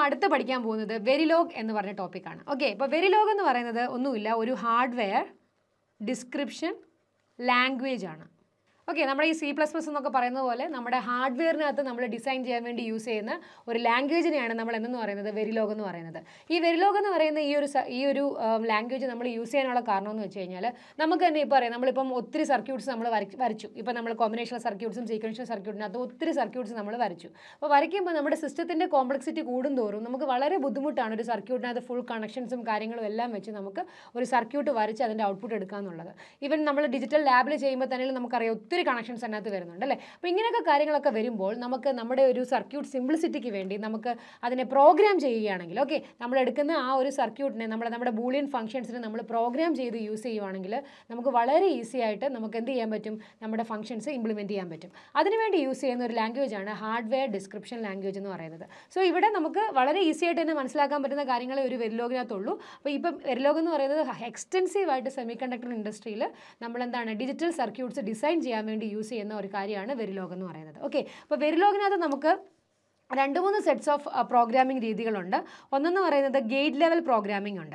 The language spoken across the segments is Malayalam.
അടുത്ത് പഠിക്കാൻ പോകുന്നത് വെരിലോഗ് എന്ന് പറഞ്ഞ ടോപ്പിക്കാണ് ഓക്കെ ഇപ്പോൾ വെരിലോഗ് എന്ന് പറയുന്നത് ഒന്നുമില്ല ഒരു ഹാർഡ്വെയർ ഡിസ്ക്രിപ്ഷൻ ലാംഗ്വേജ് ആണ് ഓക്കെ നമ്മുടെ ഈ സി പ്ലസ് പ്ലസ് എന്നൊക്കെ പറയുന്നത് പോലെ നമ്മുടെ ഹാർഡ്വെയറിനകത്ത് നമ്മൾ ഡിസൈൻ ചെയ്യാൻ വേണ്ടി യൂസ് ചെയ്യുന്ന ഒരു ലാംഗ്വേജിനെയാണ് നമ്മൾ എന്തെന്ന് പറയുന്നത് വെരിലോഗ് എന്ന് പറയുന്നത് ഈ വെരിലോഗ് എന്ന് പറയുന്ന ഈ ഒരു സ- ഈ ഒരു ലാംഗ്വേജ് നമ്മൾ യൂസ് ചെയ്യാനുള്ള കാരണം എന്ന് വെച്ച് കഴിഞ്ഞാൽ നമുക്ക് തന്നെ ഇപ്പോൾ അറിയാം നമ്മളിപ്പം ഒത്തിരി സർക്യൂട്ട്സ് നമ്മൾ വരച്ചു ഇപ്പം നമ്മൾ കോമ്പിനേഷൻ സർക്യൂട്ട്സും സീക്വൻഷ്യൽ സർക്യൂട്ടിനകത്ത് ഒത്തിരി സർക്യൂട്ട്സ് നമ്മൾ വരച്ചു അപ്പോൾ വരയ്ക്കുമ്പോൾ നമ്മുടെ സിസ്റ്റത്തിൻ്റെ കോംപ്ലക്സിറ്റി കൂടുന്തോറും നമുക്ക് വളരെ ബുദ്ധിമുട്ടാണ് ഒരു സർക്യൂട്ടിനകത്ത് ഫുൾ കണക്ഷൻസും കാര്യങ്ങളും എല്ലാം വെച്ച് നമുക്ക് ഒരു സർക്യൂട്ട് വരച്ച് അതിൻ്റെ ഔട്ട്പുട്ട് എടുക്കുക എന്നുള്ളത് ഈവൻ നമ്മൾ ഡിജിറ്റൽ ലാബിൽ ചെയ്യുമ്പോൾ തന്നെ നമുക്കറിയാം ഒത്തിരി കണക്ഷൻസ് അതിനകത്ത് വരുന്നുണ്ട് അല്ലേ അപ്പോൾ ഇങ്ങനെയൊക്കെ കാര്യങ്ങളൊക്കെ വരുമ്പോൾ നമുക്ക് നമ്മുടെ ഒരു സർക്യൂട്ട് സിംപ്ലിസിറ്റിക്ക് വേണ്ടി നമുക്ക് അതിനെ പ്രോഗ്രാം ചെയ്യുകയാണെങ്കിൽ ഓക്കെ നമ്മൾ എടുക്കുന്ന ആ ഒരു സർക്യൂട്ടിനെ നമ്മൾ നമ്മുടെ ബൂളിയൻ ഫംഗ്ഷൻസിനെ നമ്മൾ പ്രോഗ്രാം ചെയ്ത് യൂസ് ചെയ്യുവാണെങ്കിൽ നമുക്ക് വളരെ ഈസി ആയിട്ട് നമുക്ക് എന്ത് ചെയ്യാൻ പറ്റും നമ്മുടെ ഫംഗ്ഷൻസ് ഇംപ്ലിമെൻറ്റ് ചെയ്യാൻ പറ്റും അതിനുവേണ്ടി യൂസ് ചെയ്യുന്ന ഒരു ലാംഗ്വേജ് ആണ് ഹാർഡ്വെയർ ഡിസ്ക്രിപ്ഷൻ ലാംഗ്വേജ് എന്ന് പറയുന്നത് സോ ഇവിടെ നമുക്ക് വളരെ ഈസി ആയിട്ട് തന്നെ മനസ്സിലാക്കാൻ പറ്റുന്ന കാര്യങ്ങളെ ഒരു വെരിലോഗിനകത്തുള്ളൂ അപ്പോൾ ഇപ്പം വെരിലോഗ് എന്ന് പറയുന്നത് എക്സ്റ്റെൻസീവ് ആയിട്ട് സെമി കണ്ടക്ടർ ഇൻഡസ്ട്രിയിൽ നമ്മൾ എന്താണ് ഡിജിറ്റൽ സർക്യൂട്ട്സ് ഡിസൈൻ ചെയ്യാൻ വേണ്ടി യൂസ് ചെയ്യുന്ന ഒരു കാര്യമാണ് വെരിലോഗ് എന്ന് പറയുന്നത് ഓക്കെ അപ്പോൾ വെരിലോഗിനകത്ത് നമുക്ക് രണ്ട് മൂന്ന് സെറ്റ്സ് ഓഫ് പ്രോഗ്രാമിംഗ് രീതികളുണ്ട് ഒന്നെന്ന് പറയുന്നത് ഗേറ്റ് ലെവൽ പ്രോഗ്രാമിംഗ് ഉണ്ട്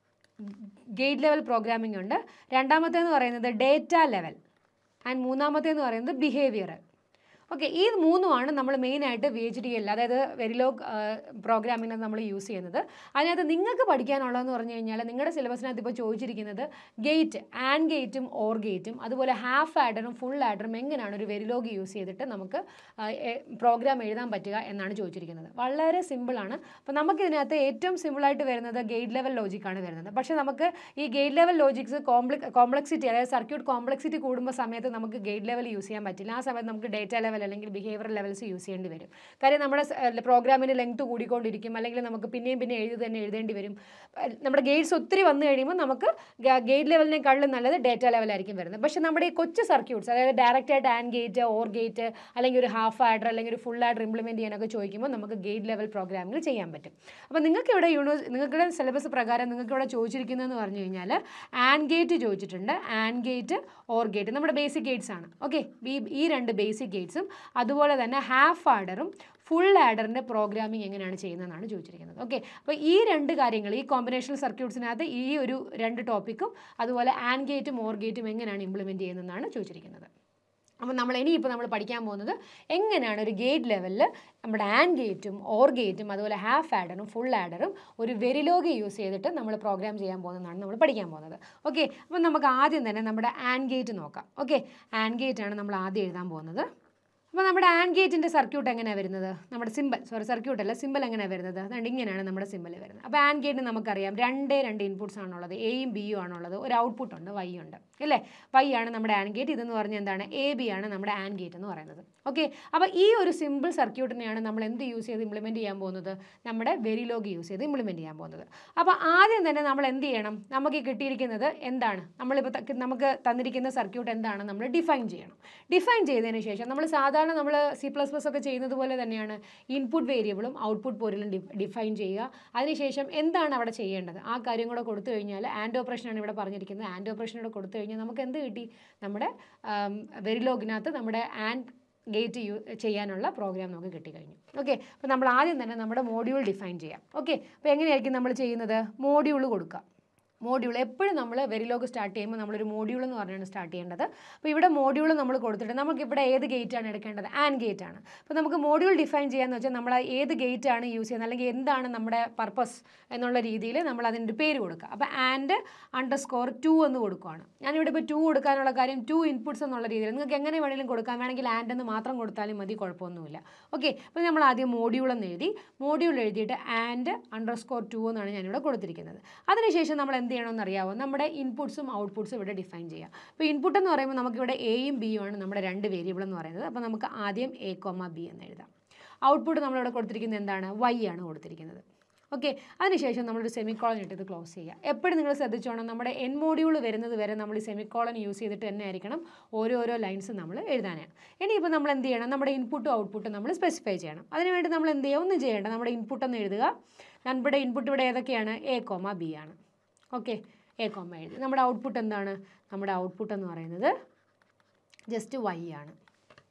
ഗേറ്റ് ലെവൽ പ്രോഗ്രാമിംഗ് ഉണ്ട് രണ്ടാമത്തേന്ന് പറയുന്നത് ഡേറ്റ ലെവൽ ആൻഡ് മൂന്നാമത്തേന്ന് പറയുന്നത് ബിഹേവിയർ ഓക്കെ ഈ മൂന്നുമാണ് നമ്മൾ മെയിനായിട്ട് വി എച്ച് ഡി എൽ അതായത് വെരിലോഗ് പ്രോഗ്രാമിംഗ് നമ്മൾ യൂസ് ചെയ്യുന്നത് അതിനകത്ത് നിങ്ങൾക്ക് പഠിക്കാനുള്ളതെന്ന് പറഞ്ഞു കഴിഞ്ഞാൽ നിങ്ങളുടെ സിലബസിനകത്ത് ഇപ്പോൾ ചോദിച്ചിരിക്കുന്നത് ഗേറ്റ് ആൻഡ് ഗേറ്റും ഓർ ഗേറ്റും അതുപോലെ ഹാഫ് ആഡറും ഫുൾ ആഡറും എങ്ങനെയാണ് ഒരു വെരിലോഗ് യൂസ് ചെയ്തിട്ട് നമുക്ക് പ്രോഗ്രാം എഴുതാൻ പറ്റുക എന്നാണ് ചോദിച്ചിരിക്കുന്നത് വളരെ സിമ്പിളാണ് അപ്പോൾ നമുക്കിതിനകത്ത് ഏറ്റവും സിമ്പിളായിട്ട് വരുന്നത് ഗേറ്റ് ലെവൽ ലോജിക്കാണ് വരുന്നത് പക്ഷേ നമുക്ക് ഈ gate level logics complex complexity അതായത് സർക്യൂട്ട് കോംപ്ലക്സിറ്റി കൂടുമ്പോൾ സമയത്ത് നമുക്ക് ഗേറ്റ് ലെവൽ യൂസ് ചെയ്യാൻ പറ്റില്ല ആ സമയത്ത് നമുക്ക് ഡേറ്റ ലെവൽ അല്ലെങ്കിൽ ബിഹേവിയർ ലെവൽസ് യൂസ് ചെയ്യേണ്ടി വരും കാര്യം നമ്മുടെ പ്രോഗ്രാമിൻ്റെ ലെങ്ത് കൂടിക്കൊണ്ടിരിക്കും അല്ലെങ്കിൽ നമുക്ക് പിന്നെയും പിന്നെ എഴുതി തന്നെ എഴുതേണ്ടി വരും അഹ് നമ്മുടെ ഗേറ്റ്സ് ഒത്തിരി വന്നു കഴിയുമ്പോൾ നമുക്ക് ഗേറ്റ് ലെവലിനേക്കാളും നല്ലത് ഡേറ്റ ലെവലായിരിക്കും വരുന്നത് പക്ഷേ നമ്മുടെ ഈ കൊച്ചു സർക്യൂട്ട്സ് അതായത് ഡയറക്റ്റ് ആയിട്ട് ആൻഡ് ഗേറ്റ് ഓർ ഗേറ്റ് അല്ലെങ്കിൽ ഒരു ഹാഫ് ആഡർ അല്ലെങ്കിൽ ഒരു ഫുൾ ആഡർ ഇംപ്ലിമെൻറ്റ് ചെയ്യാനൊക്കെ ചോദിക്കുമ്പോൾ നമുക്ക് ഗേറ്റ് ലെവൽ പ്രോഗ്രാമിൽ ചെയ്യാൻ പറ്റും അപ്പോൾ നിങ്ങൾക്ക് ഇവിടെ യൂണിവേഴ്സ് നിങ്ങളുടെ സിലബസ് പ്രകാരം നിങ്ങൾക്ക് ഇവിടെ ചോദിച്ചിരിക്കുന്നതെന്ന് പറഞ്ഞു കഴിഞ്ഞാൽ ആൻഡ് ഗേറ്റ് ചോദിച്ചിട്ടുണ്ട് ആൻഡ് ഗേറ്റ് ഓർ ഗേറ്റ് നമ്മുടെ ബേസിക് ഗേറ്റ്സ് ആണ് ഓക്കെ ഈ രണ്ട് ബേസിക് ഗേറ്റ്സും അതുപോലെ തന്നെ ഹാഫ് ആഡറും ഫുൾ ആഡറിൻ്റെ പ്രോഗ്രാമിംഗ് എങ്ങനെയാണ് ചെയ്യുന്നതെന്നാണ് ചോദിച്ചിരിക്കുന്നത് ഓക്കെ അപ്പോൾ ഈ രണ്ട് കാര്യങ്ങൾ ഈ കോമ്പിനേഷണൽ സർക്യൂട്ട്സിനകത്ത് ഈ ഒരു രണ്ട് ടോപ്പിക്കും അതുപോലെ ആൻഡ് ഗേറ്റും ഓർ ഗേറ്റും എങ്ങനെയാണ് ഇംപ്ലിമെൻറ്റ് ചെയ്യുന്നതെന്നാണ് ചോദിച്ചിരിക്കുന്നത് അപ്പോൾ നമ്മൾ ഇനിയിപ്പോൾ നമ്മൾ പഠിക്കാൻ പോകുന്നത് എങ്ങനെയാണ് ഒരു ഗേറ്റ് ലെവലിൽ നമ്മുടെ ആൻഡ് ഗേറ്റും ഓർ ഗേറ്റും അതുപോലെ ഹാഫ് ആഡറും ഫുൾ ആഡറും ഒരു വെരിലോഗ് യൂസ് ചെയ്തിട്ട് നമ്മൾ പ്രോഗ്രാം ചെയ്യാൻ പോകുന്നതാണ് നമ്മൾ പഠിക്കാൻ പോകുന്നത് ഓക്കെ അപ്പോൾ നമുക്ക് ആദ്യം തന്നെ നമ്മുടെ ആൻഡ് ഗേറ്റ് നോക്കാം ഓക്കെ ആൻഡ് ഗേറ്റ് ആണ് നമ്മൾ ആദ്യം എഴുതാൻ പോകുന്നത് അപ്പോൾ നമ്മുടെ ആൻഡ് ഗേറ്റിൻ്റെ സർക്യൂട്ട് എങ്ങനെയാണ് വരുന്നത് നമ്മുടെ സിമ്പിൾ സോറി സർക്യൂട്ട് അല്ല സിമ്പിൾ എങ്ങനെയാണ് വരുന്നത് അതുകൊണ്ട് ഇങ്ങനെയാണ് നമ്മുടെ സിമ്പിൾ വരുന്നത് അപ്പോൾ ആൻഡ് ഗേറ്റിന് നമുക്കറിയാം രണ്ടേ രണ്ട് ഇൻപുട്സ് ആണുള്ളത് എയും ബിയും ആണുള്ളത് ഒരു ഔട്ട്പുട്ട് ഉണ്ട് വൈ ഉണ്ട് അല്ലേ വൈ ആണ് നമ്മുടെ ആൻഡ് ഗേറ്റ് ഇതെന്ന് പറഞ്ഞാൽ എന്താണ് എ ബി ആണ് നമ്മുടെ ആൻഡ് ഗേറ്റ് എന്ന് പറയുന്നത് ഓക്കെ അപ്പോൾ ഈ ഒരു സിമ്പിൾ സർക്യൂട്ടിനെയാണ് നമ്മൾ എന്ത് യൂസ് ചെയ്ത് ഇംപ്ലിമെൻറ്റ് ചെയ്യാൻ പോകുന്നത് നമ്മുടെ വെരിലോഗ് യൂസ് ചെയ്ത് ഇംപ്ലിമെൻറ്റ് ചെയ്യാൻ പോകുന്നത് അപ്പോൾ ആദ്യം തന്നെ നമ്മൾ എന്ത് ചെയ്യണം നമുക്ക് ഈ കിട്ടിയിരിക്കുന്നത് എന്താണ് നമ്മളിപ്പോൾ ത- നമുക്ക് തന്നിരിക്കുന്ന സർക്യൂട്ട് എന്താണ് നമ്മൾ ഡിഫൈൻ ചെയ്യണം ഡിഫൈൻ ചെയ്തതിന് ശേഷം നമ്മൾ സാധാരണ നമ്മൾ സി പ്ലസ് പ്ലസ് ഒക്കെ ചെയ്യുന്നത് പോലെ തന്നെയാണ് ഇൻപുട്ട് വേരിയബിളും ഔട്ട്പുട്ട് പോരിലും ഡിഫൈൻ ചെയ്യുക അതിനുശേഷം എന്താണ് അവിടെ ചെയ്യേണ്ടത് ആ കാര്യം കൂടെ കൊടുത്തു കഴിഞ്ഞാൽ ആൻഡ് ഓപ്പറേഷനാണ് ഇവിടെ പറഞ്ഞിരിക്കുന്നത് ആൻഡ് ഓപ്പറേഷൻ കൂടെ കൊടുത്തു കഴിഞ്ഞാൽ നമുക്ക് എന്ത് കിട്ടി നമ്മുടെ വെരിലോഗിനകത്ത് നമ്മുടെ ആൻഡ് ഗേറ്റ് യൂ ചെയ്യാനുള്ള പ്രോഗ്രാം നമുക്ക് കിട്ടിക്കഴിഞ്ഞു ഓക്കെ അപ്പോൾ നമ്മൾ ആദ്യം തന്നെ നമ്മുടെ മോഡ്യൂൾ ഡിഫൈൻ ചെയ്യാം ഓക്കെ അപ്പോൾ എങ്ങനെയായിരിക്കും നമ്മൾ ചെയ്യുന്നത് മോഡ്യൂൾ കൊടുക്കുക മോഡ്യൂൾ എപ്പോഴും നമ്മൾ വെരിലോഗ് സ്റ്റാർട്ട് ചെയ്യുമ്പോൾ നമ്മളൊരു മോഡ്യൂൾ എന്ന് പറഞ്ഞാണ് സ്റ്റാർട്ട് ചെയ്യേണ്ടത് അപ്പോൾ ഇവിടെ മോഡ്യൂൾ നമ്മൾ കൊടുത്തിട്ട് നമുക്ക് ഇവിടെ ഏത് ഗേറ്റ് ആണ് എടുക്കേണ്ടത് ആൻഡ് ഗേറ്റ് ആണ് അപ്പോൾ നമുക്ക് മോഡ്യൂൾ ഡിഫൈൻ ചെയ്യാന്ന് വെച്ചാൽ നമ്മൾ ഏത് ഗേറ്റ് ആണ് യൂസ് ചെയ്യുന്നത് അല്ലെങ്കിൽ എന്താണ് നമ്മുടെ പർപ്പസ് എന്നുള്ള രീതിയിൽ നമ്മൾ അതിൻ്റെ പേര് കൊടുക്കുക അപ്പോൾ ആൻഡ് അണ്ടർ സ്കോർ ടു എന്ന് കൊടുക്കുകയാണ് ഞാനിവിടെ ഇപ്പോൾ ടു കൊടുക്കാനുള്ള കാര്യം ടു ഇൻപുട്സ് എന്നുള്ള രീതിയിൽ നിങ്ങൾക്ക് എങ്ങനെ വേണമെങ്കിലും കൊടുക്കാം വേണമെങ്കിൽ ആൻഡ് എന്ന് മാത്രം കൊടുത്താലും മതി കുഴപ്പമൊന്നുമില്ല ഓക്കെ അപ്പോൾ നമ്മൾ ആദ്യം മോഡ്യൂൾ എന്ന് എഴുതി മോഡ്യൂൾ എഴുതിയിട്ട് ആൻഡ് അണ്ടർ സ്കോർ ടു എന്നാണ് ഞാനിവിടെ കൊടുത്തിരിക്കുന്നത് അതിനുശേഷം നമ്മൾ എന്ത് ചെയ്യണമെന്ന് അറിയാമോ നമ്മുടെ ഇൻപുട്സും ഔട്ട്പുട്സും ഇവിടെ ഡിഫൈൻ ചെയ്യാം അപ്പോൾ ഇൻപുട്ട് എന്ന് പറയുമ്പോൾ നമുക്കിവിടെ എയും ബിയും ആണ് നമ്മുടെ രണ്ട് വേരിയബിൾ എന്ന് പറയുന്നത് അപ്പോൾ നമുക്ക് ആദ്യം എ കോമ ബി എന്ന് എഴുതാം ഔട്ട്പുട്ട് നമ്മളിവിടെ കൊടുത്തിരിക്കുന്നത് എന്താണ് വൈ ആണ് കൊടുത്തിരിക്കുന്നത് ഓക്കെ അതിനുശേഷം നമ്മളൊരു സെമിക്കോളൻ ഇട്ട് ഇത് ക്ലോസ് ചെയ്യുക എപ്പോഴും നിങ്ങൾ ശ്രദ്ധിച്ചോണം നമ്മുടെ എൻ മോഡ്യൂൾ വരുന്നത് വരെ നമ്മൾ ഈ സെമിക്കോളൻ യൂസ് ചെയ്തിട്ട് തന്നെ ആയിരിക്കണം ഓരോരോ ലൈൻസ് നമ്മൾ എഴുതാനാണ് ഇനിയിപ്പോൾ നമ്മൾ എന്ത് ചെയ്യണം നമ്മുടെ ഇൻപുട്ടും ഔട്ട്പുട്ടും നമ്മൾ സ്പെസിഫൈ ചെയ്യണം അതിനുവേണ്ടി നമ്മൾ എന്ത് ചെയ്യുക ഒന്നും ചെയ്യേണ്ട നമ്മുടെ ഇൻപുട്ട് എന്ന് എഴുതുക ഞാൻ ഇവിടെ ഇൻപുട്ട് ഇവിടെ ഏതൊക്കെയാണ് എ കോമ ബി ആണ് ഓക്കെ എ കോമ എഴുതി നമ്മുടെ ഔട്ട്പുട്ട് എന്താണ് നമ്മുടെ ഔട്ട്പുട്ട് എന്ന് പറയുന്നത് ജസ്റ്റ് വൈ ആണ്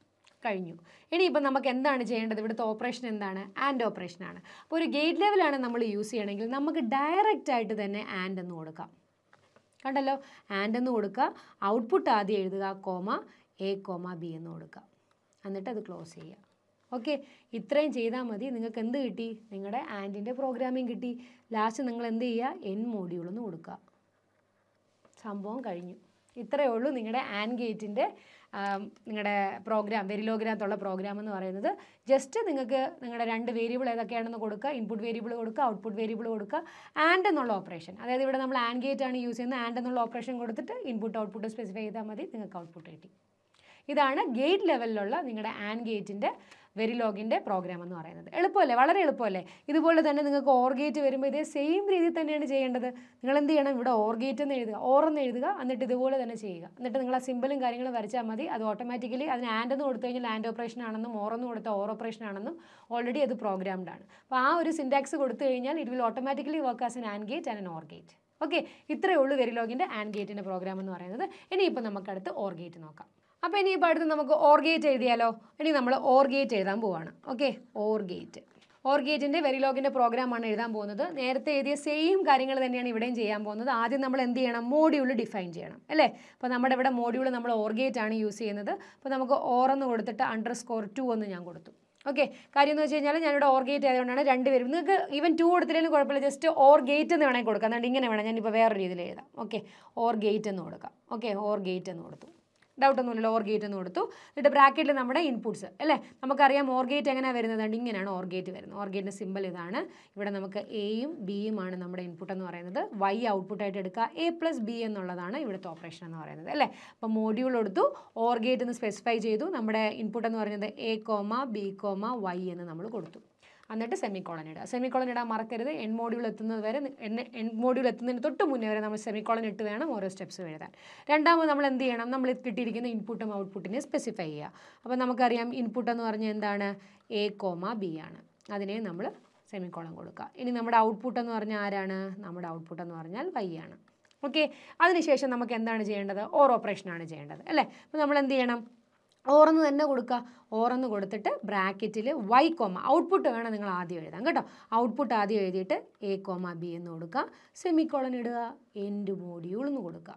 കഴിഞ്ഞു ഇനിയിപ്പോൾ നമുക്ക് എന്താണ് ചെയ്യേണ്ടത് ഇവിടുത്തെ ഓപ്പറേഷൻ എന്താണ് ആൻഡ് ഓപ്പറേഷനാണ് അപ്പോൾ ഒരു ഗേറ്റ് ലെവലാണ് നമ്മൾ യൂസ് ചെയ്യണമെങ്കിൽ നമുക്ക് ഡയറക്റ്റ് ആയിട്ട് തന്നെ ആൻഡ് എന്ന് കൊടുക്കാം കണ്ടല്ലോ ആൻഡ് എന്ന് കൊടുക്കുക ഔട്ട്പുട്ട് ആദ്യം എഴുതുക കോമ എ കോമ ബി എന്ന് കൊടുക്കുക എന്നിട്ട് അത് ക്ലോസ് ചെയ്യുക ഓക്കെ ഇത്രയും ചെയ്താൽ മതി നിങ്ങൾക്ക് എന്ത് കിട്ടി നിങ്ങളുടെ ആൻഡിൻ്റെ പ്രോഗ്രാമിംഗ് കിട്ടി ലാസ്റ്റ് നിങ്ങൾ എന്ത് ചെയ്യുക എൻ മോഡ്യൂൾ എന്ന് കൊടുക്കുക സംഭവം കഴിഞ്ഞു ഇത്രയേ ഉള്ളൂ നിങ്ങളുടെ ആൻഡ് ഗേറ്റിൻ്റെ നിങ്ങളുടെ പ്രോഗ്രാം വെരിലോഗ്രാത്തുള്ള പ്രോഗ്രാം എന്ന് പറയുന്നത് ജസ്റ്റ് നിങ്ങൾക്ക് നിങ്ങളുടെ രണ്ട് വേരിയബിൾ ഏതൊക്കെയാണെന്ന് കൊടുക്കുക ഇൻപുട്ട് വേരിയബിൾ കൊടുക്കുക ഔട്ട്പുട്ട് വേരിയബിൾ കൊടുക്കുക ആൻഡ് എന്നുള്ള ഓപ്പറേഷൻ അതായത് ഇവിടെ നമ്മൾ ആൻഡ് ഗേറ്റ് ആണ് യൂസ് ചെയ്യുന്നത് ആൻഡ് എന്നുള്ള ഓപ്പറേഷൻ കൊടുത്തിട്ട് ഇൻപുട്ട് ഔട്ട്പുട്ട് സ്പെസിഫൈ ചെയ്താൽ മതി നിങ്ങൾക്ക് ഔട്ട്പുട്ട് കിട്ടി ഇതാണ് ഗേറ്റ് ലെവലിലുള്ള നിങ്ങളുടെ ആൻഡ് ഗേറ്റിൻ്റെ വെരിലോഗിൻ്റെ പ്രോഗ്രാം എന്ന് പറയുന്നത് എളുപ്പമല്ലേ വളരെ എളുപ്പമല്ലേ ഇതുപോലെ തന്നെ നിങ്ങൾക്ക് ഓർ ഗേറ്റ് വരുമ്പോൾ ഇതേ സെയിം രീതിയിൽ തന്നെയാണ് ചെയ്യേണ്ടത് നിങ്ങൾ എന്ത് ചെയ്യണം ഇവിടെ ഓർ ഗേറ്റ് എന്ന് എഴുതുക ഓർ എന്ന് എഴുതുക എന്നിട്ട് ഇതുപോലെ തന്നെ ചെയ്യുക എന്നിട്ട് നിങ്ങൾ ആ സിമ്പിളും കാര്യങ്ങളും വരച്ചാൽ മതി അത് ഓട്ടോമാറ്റിക്കലി അതിന് ആൻഡ് എന്ന് കൊടുത്തു കഴിഞ്ഞാൽ ആൻഡ് ഓപ്പറേഷൻ ആണെന്നും ഓർ എന്ന് കൊടുത്താൽ ഓർ ഓപ്പറേഷൻ ആണെന്നും ഓൾറെഡി അത് പ്രോഗ്രാംഡ് ആണ് അപ്പോൾ ആ ഒരു സിൻടാക്സ് കൊടുത്തു കഴിഞ്ഞാൽ it will automatically work as an and gate and an or gate okay ഇത്രയേ ഉള്ളൂ വെരിലോഗിൻ്റെ ആൻഡ് ഗേറ്റിൻ്റെ പ്രോഗ്രാം എന്ന് പറയുന്നത് ഇനിയിപ്പോൾ നമുക്കടുത്ത് ഓർ ഗേറ്റ് നോക്കാം അപ്പോൾ ഇനിയിപ്പോൾ അടുത്ത് നമുക്ക് ഓർ ഗേറ്റ് എഴുതിയാലോ ഇനി നമ്മൾ ഓർ ഗേറ്റ് എഴുതാൻ പോവാണ് ഓക്കെ ഓർ ഗേറ്റ് ഓർ ഗേറ്റിൻ്റെ വെരിലോഗിൻ്റെ പ്രോഗ്രാമാണ് എഴുതാൻ പോകുന്നത് നേരത്തെ എഴുതിയ സെയിം കാര്യങ്ങൾ തന്നെയാണ് ഇവിടെയും ചെയ്യാൻ പോകുന്നത് ആദ്യം നമ്മൾ എന്ത് ചെയ്യണം മോഡ്യൂൾ ഡിഫൈൻ ചെയ്യണം അല്ലേ അപ്പോൾ നമ്മുടെ ഇവിടെ മോഡ്യൂൾ നമ്മൾ ഓർ ഗേറ്റ് ആണ് യൂസ് ചെയ്യുന്നത് അപ്പോൾ നമുക്ക് ഓർ എന്ന് കൊടുത്തിട്ട് അണ്ടർ സ്കോർ ടു എന്ന് ഞാൻ കൊടുത്തു ഓക്കെ കാര്യം എന്ന് വെച്ച് കഴിഞ്ഞാൽ ഞാനിവിടെ ഓർ ഗേറ്റ് ആയതുകൊണ്ടാണ് രണ്ട് പേരും നിങ്ങൾക്ക് ഈവൻ ടു കൊടുത്തില്ലെങ്കിലും കുഴപ്പമില്ല ജസ്റ്റ് ഓർ ഗേറ്റ് എന്ന് വേണമെങ്കിൽ കൊടുക്കാം അതുകൊണ്ട് ഇങ്ങനെ വേണം ഞാനിപ്പോൾ വേറെ രീതിയിൽ എഴുതാം ഓക്കെ ഓർ ഗേറ്റ് എന്ന് കൊടുക്കാം ഓക്കെ ഓർ ഗേറ്റ് എന്ന് കൊടുത്തു ഡൗട്ട് ഒന്നുമില്ല ഓർ ഗേറ്റ് എന്ന് കൊടുത്തു എന്നിട്ട് ബ്രാക്കറ്റിൽ നമ്മുടെ ഇൻപുട്സ് അല്ലേ നമുക്കറിയാം ഓർ ഗേറ്റ് എങ്ങനെയാണ് വരുന്നത് അതുകൊണ്ട് ഇങ്ങനെയാണ് ഓർ ഗേറ്റ് വരുന്നത് ഓർ ഗേറ്റിൻ്റെ സിമ്പിൾ ഇതാണ് ഇവിടെ നമുക്ക് എയും ബിയും ആണ് നമ്മുടെ ഇൻപുട്ട് എന്ന് പറയുന്നത് വൈ ഔട്ട്പുട്ടായിട്ട് എടുക്കുക എ പ്ലസ് ബി എന്നുള്ളതാണ് ഇവിടുത്തെ ഓപ്പറേഷൻ എന്ന് പറയുന്നത് അല്ലേ അപ്പോൾ മോഡ്യൂൾ എടുത്തു ഓർ ഗേറ്റ് എന്ന് സ്പെസിഫൈ ചെയ്തു നമ്മുടെ ഇൻപുട്ട് എന്ന് പറയുന്നത് A comma B comma Y എന്ന് നമ്മൾ കൊടുത്തു എന്നിട്ട് സെമി കോളൻ ഇടുക സെമി കോളൻ ഇടാൻ മറക്കരുത് എൻ മോഡ്യൂൾ എത്തുന്നത് വരെ എൻ എൻ മോഡ്യൂൾ എത്തുന്നതിന് തൊട്ട് മുന്നേ വരെ നമ്മൾ സെമി കോളൻ ഇട്ട് വേണം ഓരോ സ്റ്റെപ്സ് എഴുതാൻ രണ്ടാമത് നമ്മൾ എന്ത് ചെയ്യണം നമ്മൾ കിട്ടിയിരിക്കുന്ന ഇൻപുട്ടും ഔട്ട്പുട്ടിനെ സ്പെസിഫൈ ചെയ്യുക അപ്പോൾ നമുക്കറിയാം ഇൻപുട്ട് എന്ന് പറഞ്ഞാൽ എന്താണ് എ കോമ ബി ആണ് അതിനെ നമ്മൾ സെമി കോളൻ കൊടുക്കുക ഇനി നമ്മുടെ ഔട്ട്പുട്ട് എന്ന് പറഞ്ഞാൽ ആരാണ് നമ്മുടെ ഔട്ട്പുട്ട് എന്ന് പറഞ്ഞാൽ വൈ ആണ് ഓക്കെ അതിനുശേഷം നമുക്ക് എന്താണ് ചെയ്യേണ്ടത് ഓർ ഓപ്പറേഷനാണ് ചെയ്യേണ്ടത് അല്ലേ അപ്പോൾ നമ്മൾ എന്ത് ചെയ്യണം ഓറെന്ന് തന്നെ കൊടുക്കുക ഓറെന്ന് കൊടുത്തിട്ട് ബ്രാക്കറ്റിൽ വൈ കോമ ഔട്ട്പുട്ട് വേണം നിങ്ങൾ ആദ്യം എഴുതാൻ കേട്ടോ ഔട്ട്പുട്ട് ആദ്യം എഴുതിയിട്ട് എ കോമ ബി എന്ന് കൊടുക്കുക സെമിക്കോളൻ ഇടുക എൻഡ് മോഡ്യൂൾ എന്ന് കൊടുക്കുക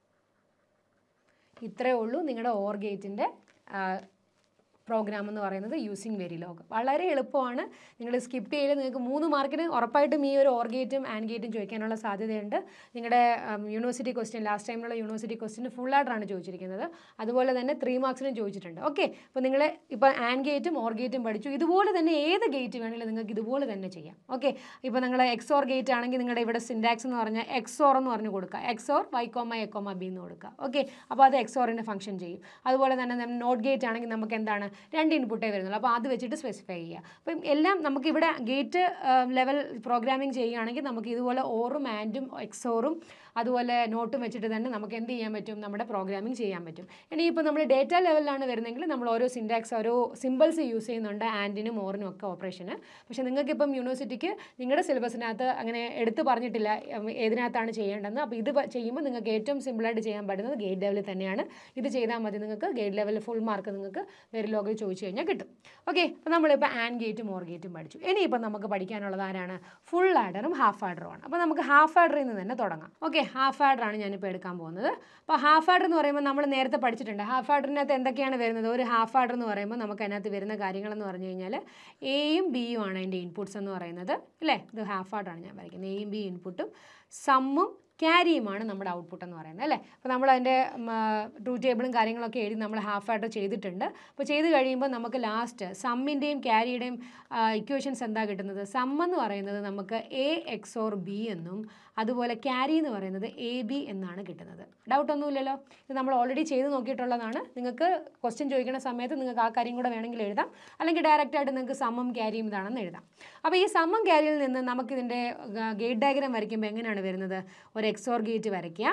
ഇത്രയേ ഉള്ളൂ നിങ്ങളുടെ ഓർ ഗേറ്റിൻ്റെ പ്രോഗ്രാം എന്ന് പറയുന്നത് യൂസിങ് വെരിലോഗ് വളരെ എളുപ്പമാണ് നിങ്ങൾ സ്കിപ്പ് ചെയ്ത് നിങ്ങൾക്ക് മൂന്ന് മാർക്കിന് ഉറപ്പായിട്ടും ഈ ഒരു ഓർ ഗേറ്റും ആൻഡ് ഗേറ്റും ചോദിക്കാനുള്ള സാധ്യതയുണ്ട് നിങ്ങളുടെ യൂണിവേഴ്സിറ്റി ക്വസ്റ്റ്യൻ ലാസ്റ്റ് ടൈമിലുള്ള യൂണിവേഴ്സിറ്റി ക്വസ്റ്റ്യൻ ഫുൾ ആയിട്ടാണ് ചോദിച്ചിരിക്കുന്നത് അതുപോലെ തന്നെ ത്രീ മാർക്സിനും ചോദിച്ചിട്ടുണ്ട് ഓക്കെ അപ്പോൾ നിങ്ങൾ ഇപ്പോൾ ആൻഡ് ഗേറ്റും ഓർ ഗേറ്റും പഠിച്ചു ഇതുപോലെ തന്നെ ഏത് ഗേറ്റ് വേണമെങ്കിലും നിങ്ങൾക്ക് ഇതുപോലെ തന്നെ ചെയ്യാം ഓക്കെ ഇപ്പോൾ നിങ്ങൾ എക്സോർ ഗേറ്റ് ആണെങ്കിൽ നിങ്ങളുടെ ഇവിടെ സിൻഡാക്സ് എന്ന് പറഞ്ഞാൽ എക്സോർ എന്ന് പറഞ്ഞ് കൊടുക്കുക എക്സോർ വൈക്കോമ എക്കോമ ബി എന്ന് കൊടുക്കുക ഓക്കെ അപ്പോൾ അത് എക്സോറിൻ്റെ ഫംഗ്ഷൻ ചെയ്യും അതുപോലെ തന്നെ നോട്ട് ഗേറ്റ് ആണെങ്കിൽ നമുക്ക് എന്താണ് രണ്ട് ഇൻപുട്ടേ വരുന്നുള്ളൂ അപ്പോൾ അത് വെച്ചിട്ട് സ്പെസിഫൈ ചെയ്യുക അപ്പം എല്ലാം നമുക്കിവിടെ ഗേറ്റ് ലെവൽ പ്രോഗ്രാമിംഗ് ചെയ്യുകയാണെങ്കിൽ നമുക്ക് ഇതുപോലെ ഓറും ആൻഡും എക്സോറും അതുപോലെ നോട്ടും വെച്ചിട്ട് തന്നെ നമുക്ക് എന്ത് ചെയ്യാൻ പറ്റും നമ്മുടെ പ്രോഗ്രാമിംഗ് ചെയ്യാൻ പറ്റും ഇനി ഇപ്പോൾ നമ്മൾ ഡേറ്റ ലെവലിലാണ് വരുന്നതെങ്കിൽ നമ്മൾ ഓരോ സിൻഡാക്സ് ഓരോ സിമ്പിൾസ് യൂസ് ചെയ്യുന്നുണ്ട് ആൻഡിനും ഓറിനും ഒക്കെ ഓപ്പറേഷന് പക്ഷേ നിങ്ങൾക്കിപ്പം യൂണിവേഴ്സിറ്റിക്ക് നിങ്ങളുടെ സിലബസിനകത്ത് അങ്ങനെ എടുത്ത് പറഞ്ഞിട്ടില്ല ഉം, ഏതിനകത്താണ് ചെയ്യേണ്ടതെന്ന് അപ്പോൾ ഇത് പ- ചെയ്യുമ്പോൾ നിങ്ങൾക്ക് ഏറ്റവും സിമ്പിളായിട്ട് ചെയ്യാൻ പറ്റുന്നത് ഗേറ്റ് ലെവലിൽ തന്നെയാണ് ഇത് ചെയ്താൽ മതി നിങ്ങൾക്ക് ഗേറ്റ് ലെവലിൽ ഫുൾ മാർക്ക് നിങ്ങൾക്ക് വെരിലോഗിൽ ചോദിച്ചു കഴിഞ്ഞാൽ കിട്ടും ഓക്കെ അപ്പോൾ നമ്മളിപ്പോൾ ആൻഡ് ഗേറ്റും ഓർ ഗേറ്റും പഠിച്ചു ഇനിയിപ്പോൾ നമുക്ക് പഠിക്കാനുള്ളത് ആരാണ് ഫുൾ ആഡറും ഹാഫ് ആഡറും ആണ് അപ്പോൾ നമുക്ക് ഹാഫ് ആഡറിൽ നിന്ന് തന്നെ തുടങ്ങാം ഓക്കെ ഹാഫ് ആഡറാണ് ഞാനിപ്പോൾ എടുക്കാൻ പോകുന്നത് അപ്പോൾ ഹാഫ് ആഡർ എന്ന് പറയുമ്പോൾ നമ്മൾ നേരത്തെ പഠിച്ചിട്ടുണ്ട് ഹാഫ് ആഡറിനകത്ത് എന്തൊക്കെയാണ് വരുന്നത് ഒരു ഹാഫ് ആഡർ എന്ന് പറയുമ്പോൾ നമുക്ക് അതിനകത്ത് വരുന്ന കാര്യങ്ങളെന്ന് പറഞ്ഞു കഴിഞ്ഞാൽ എയും ബിയും ആണ് അതിൻ്റെ ഇൻപുട്സ് എന്ന് പറയുന്നത് അല്ലേ ഇത് ഹാഫ് ആഡറാണ് ഞാൻ വരയ്ക്കുന്നത് എയും ബി ഇൻപുട്ടും സമ്മും ക്യാരിയുമാണ് നമ്മുടെ ഔട്ട്പുട്ട് എന്ന് പറയുന്നത് അല്ലേ അപ്പോൾ നമ്മൾ അതിൻ്റെ ട്രൂ ടേബിളും കാര്യങ്ങളൊക്കെ എഴുതി നമ്മൾ ഹാഫ് ആയിട്ട് ചെയ്തിട്ടുണ്ട് അപ്പോൾ ചെയ്ത് കഴിയുമ്പോൾ നമുക്ക് ലാസ്റ്റ് സമ്മിൻ്റെയും ക്യാരിയുടെയും ഇക്വേഷൻസ് എന്താ കിട്ടുന്നത് സം എന്ന് പറയുന്നത് നമുക്ക് എ എക്സ് ഓർ ബി എന്നും അതുപോലെ ക്യാരി എന്ന് പറയുന്നത് എ ബി എന്നാണ് കിട്ടുന്നത് ഡൗട്ട് ഒന്നുമില്ലല്ലോ ഇത് നമ്മൾ ഓൾറെഡി ചെയ്ത് നോക്കിയിട്ടുള്ളതാണ് നിങ്ങൾക്ക് ക്വസ്റ്റ്യൻ ചോദിക്കുന്ന സമയത്ത് നിങ്ങൾക്ക് ആ കാര്യം കൂടെ വേണമെങ്കിൽ എഴുതാം അല്ലെങ്കിൽ ഡയറക്റ്റ് ആയിട്ട് നിങ്ങൾക്ക് സമം ക്യാരിയും ഇതാണെന്ന് എഴുതാം അപ്പോൾ ഈ സമം ക്യാരിയിൽ നിന്ന് നമുക്കിതിൻ്റെ ഗേറ്റ് ഡയഗ്രാം വരയ്ക്കുമ്പോൾ എങ്ങനെയാണ് വരുന്നത് ഒരു എക്സോർ ഗേറ്റ് വരയ്ക്കുക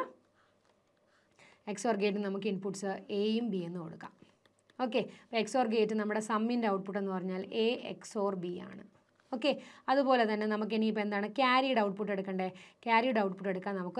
എക്സോർ ഗേറ്റ് നമുക്ക് ഇൻപുട്സ് എയും ബി എന്ന് കൊടുക്കാം ഓക്കെ അപ്പോൾ എക്സോർ ഗേറ്റ് നമ്മുടെ സമ്മിൻ്റെ ഔട്ട്പുട്ട് എന്ന് പറഞ്ഞാൽ എ എക്സോർ ബി ആണ് ഓക്കെ അതുപോലെ തന്നെ നമുക്ക് ഇനിയിപ്പോൾ എന്താണ് ക്യാരിയുടെ ഔട്ട്പുട്ട് എടുക്കണ്ടേ ക്യാരിയുടെ ഔട്ട്പുട്ട് എടുക്കാൻ നമുക്കൊരു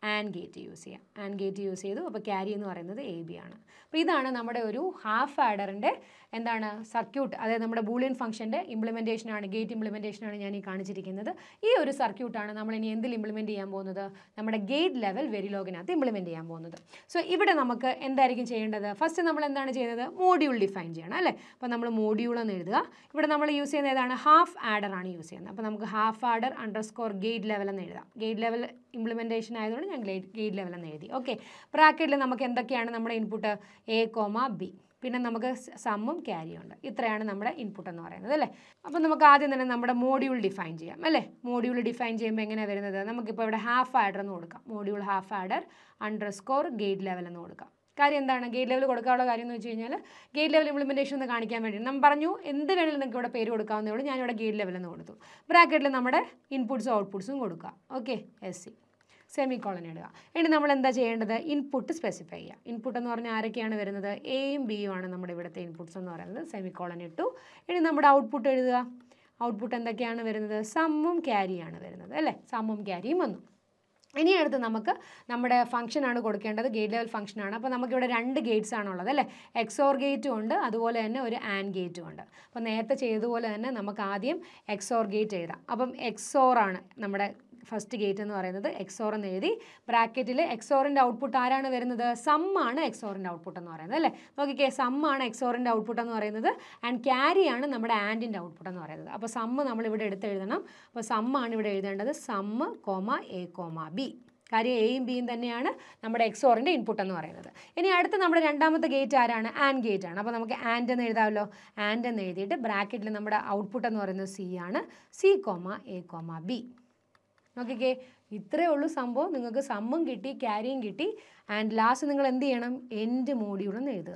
ആൻഡ് ഗേറ്റ് യൂസ് ചെയ്യാം ആൻഡ് ഗേറ്റ് യൂസ് ചെയ്തു അപ്പോൾ ക്യാരി എന്ന് പറയുന്നത് എ ബി ആണ് അപ്പോൾ ഇതാണ് നമ്മുടെ ഒരു ഹാഫ് ആഡറിൻ്റെ എന്താണ് സർക്യൂട്ട് അതായത് നമ്മുടെ ബൂളിയൻ ഫംഗ്ഷൻ്റെ ഇംപ്ലിമെൻറ്റേഷനാണ് ഗേറ്റ് ഇംപ്ലിമെൻറ്റേഷനാണ് ഞാൻ ഈ കാണിച്ചിരിക്കുന്നത് ഈ ഒരു സർക്യൂട്ടാണ് നമ്മൾ ഇനി എന്തിൽ ഇംപ്ലിമെൻറ്റ് ചെയ്യാൻ പോകുന്നത് നമ്മുടെ ഗേറ്റ് ലെവൽ വെരിലോഗിനകത്ത് ഇംപ്ലിമെൻറ്റ് ചെയ്യാൻ പോകുന്നത് സോ ഇവിടെ നമുക്ക് എന്തായിരിക്കും ചെയ്യേണ്ടത് ഫസ്റ്റ് നമ്മൾ എന്താണ് ചെയ്യുന്നത് മോഡ്യൂൾ ഡിഫൈൻ ചെയ്യണം അല്ലേ അപ്പോൾ നമ്മൾ മോഡ്യൂൾ എന്ന് എഴുതുക ഇവിടെ നമ്മൾ യൂസ് ചെയ്യുന്നത് ഏതാണ് ഹാഫ് ആഡർ ആണ് യൂസ് ചെയ്യുന്നത് അപ്പോൾ നമുക്ക് half adder underscore gate level എന്ന് എഴുതാം ഗേറ്റ് ലെവൽ ഇംപ്ലിമെൻറ്റേഷൻ ആയതുകൊണ്ട് ഞാൻ ഗേറ്റ് ലെവൽ എന്ന് എഴുതി ഓക്കെ ബ്രാക്കറ്റിൽ നമുക്ക് എന്തൊക്കെയാണ് നമ്മുടെ ഇൻപുട്ട് എ കോമ ബി പിന്നെ നമുക്ക് സമ്മും ക്യാരിയും ഉണ്ട് ഇത്രയാണ് നമ്മുടെ ഇൻപുട്ട് എന്ന് പറയുന്നത് അല്ലേ അപ്പോൾ നമുക്ക് ആദ്യം തന്നെ നമ്മുടെ മോഡ്യൂൾ ഡിഫൈൻ ചെയ്യാം അല്ലേ മോഡ്യൂൾ ഡിഫൈൻ ചെയ്യുമ്പോൾ എങ്ങനെയാണ് വരുന്നത് നമുക്കിപ്പോൾ ഇവിടെ ഹാഫ് ആഡർ എന്ന് കൊടുക്കാം module half adder underscore gate level എന്ന് കൊടുക്കാം കാര്യം എന്താണ് ഗേറ്റ് ലെവൽ കൊടുക്കാനുള്ള കാര്യം എന്ന് വെച്ച് കഴിഞ്ഞാൽ ഗേറ്റ് ലെവൽ ഇംപ്ലിമെൻറ്റേഷൻ എന്ന് കാണിക്കാൻ വേണ്ടി നമ്മൾ പറഞ്ഞു എന്ത് വേണമെങ്കിലും നിങ്ങൾക്ക് ഇവിടെ പേര് കൊടുക്കാവുന്നേ ഉള്ളൂ ഞാനിവിടെ ഗേറ്റ് ലെവൽ എന്ന് കൊടുത്തു ബ്രാക്കറ്റിൽ നമ്മുടെ ഇൻപുട്സും ഔട്ട്പുട്സും കൊടുക്കുക okay S C semicolon ഇടുക ഇനി നമ്മൾ എന്താ ചെയ്യേണ്ടത് ഇൻപുട്ട് സ്പെസിഫൈ ചെയ്യുക ഇൻപുട്ട് എന്ന് പറഞ്ഞാൽ ആരൊക്കെയാണ് വരുന്നത് എയും ബിയും ആണ് നമ്മുടെ ഇവിടുത്തെ ഇൻപുട്സ് എന്ന് പറയുന്നത് സെമി കോളൻ ഇട്ടു ഇനി നമ്മുടെ ഔട്ട്പുട്ട് എഴുതുക ഔട്ട്പുട്ട് എന്തൊക്കെയാണ് വരുന്നത് സമ്മും ക്യാരിയാണ് വരുന്നത് അല്ലേ സമ്മും ക്യാരിയും വന്നു ഇനി അടുത്ത് നമുക്ക് നമ്മുടെ ഫംഗ്ഷനാണ് കൊടുക്കേണ്ടത് ഗേറ്റ് ലെവൽ ഫംഗ്ഷനാണ് അപ്പോൾ നമുക്കിവിടെ രണ്ട് ഗേറ്റ്സ് ആണുള്ളത് അല്ലേ എക്സോർ ഗേറ്റും ഉണ്ട് അതുപോലെ തന്നെ ഒരു ആൻഡ് ഗേറ്റും ഉണ്ട് അപ്പോൾ നേരത്തെ ചെയ്തതുപോലെ തന്നെ നമുക്ക് ആദ്യം എക്സോർ ഗേറ്റ് എഴുതാം അപ്പം എക്സോർ ആണ് നമ്മുടെ ഫസ്റ്റ് ഗേറ്റ് എന്ന് പറയുന്നത് എക്സോർ എന്ന് എഴുതി ബ്രാക്കറ്റിൽ എക്സോറിൻ്റെ ഔട്ട്പുട്ട് ആരാണ് വരുന്നത് സം ആണ് എക്സോറിൻ്റെ ഔട്ട്പുട്ട് എന്ന് പറയുന്നത് അല്ലേ നോക്കിക്കേ സം ആണ് എക്സോറിൻ്റെ ഔട്ട്പുട്ട് എന്ന് പറയുന്നത് ആൻഡ് ക്യാരി ആണ് നമ്മുടെ ആൻഡിൻ്റെ ഔട്ട്പുട്ട് എന്ന് പറയുന്നത് അപ്പോൾ സമ്മ് നമ്മൾ ഇവിടെ എടുത്ത് എഴുതണം അപ്പോൾ സമ്മാണ് ഇവിടെ എഴുതേണ്ടത് sum comma A comma B കാര്യം എയും ബിയും തന്നെയാണ് നമ്മുടെ എക്സോറിൻ്റെ ഇൻപുട്ട് എന്ന് പറയുന്നത് ഇനി അടുത്ത നമ്മുടെ രണ്ടാമത്തെ ഗേറ്റ് ആരാണ് ആൻഡ് ഗേറ്റ് ആണ് അപ്പോൾ നമുക്ക് ആൻഡ് എന്ന് എഴുതാമല്ലോ ആൻഡ് എന്ന് എഴുതിയിട്ട് ബ്രാക്കറ്റിൽ നമ്മുടെ ഔട്ട്പുട്ട് എന്ന് പറയുന്നത് സി ആണ് C comma A comma B നോക്കിക്കേ ഇത്രയേ ഉള്ളൂ സംഭവം നിങ്ങൾക്ക് സമ്മും കിട്ടി ക്യാരിയും കിട്ടി ആൻഡ് ലാസ്റ്റ് നിങ്ങൾ എന്ത് ചെയ്യണം എൻഡ് മോഡ്യൂൾ എന്ന് എഴുതുക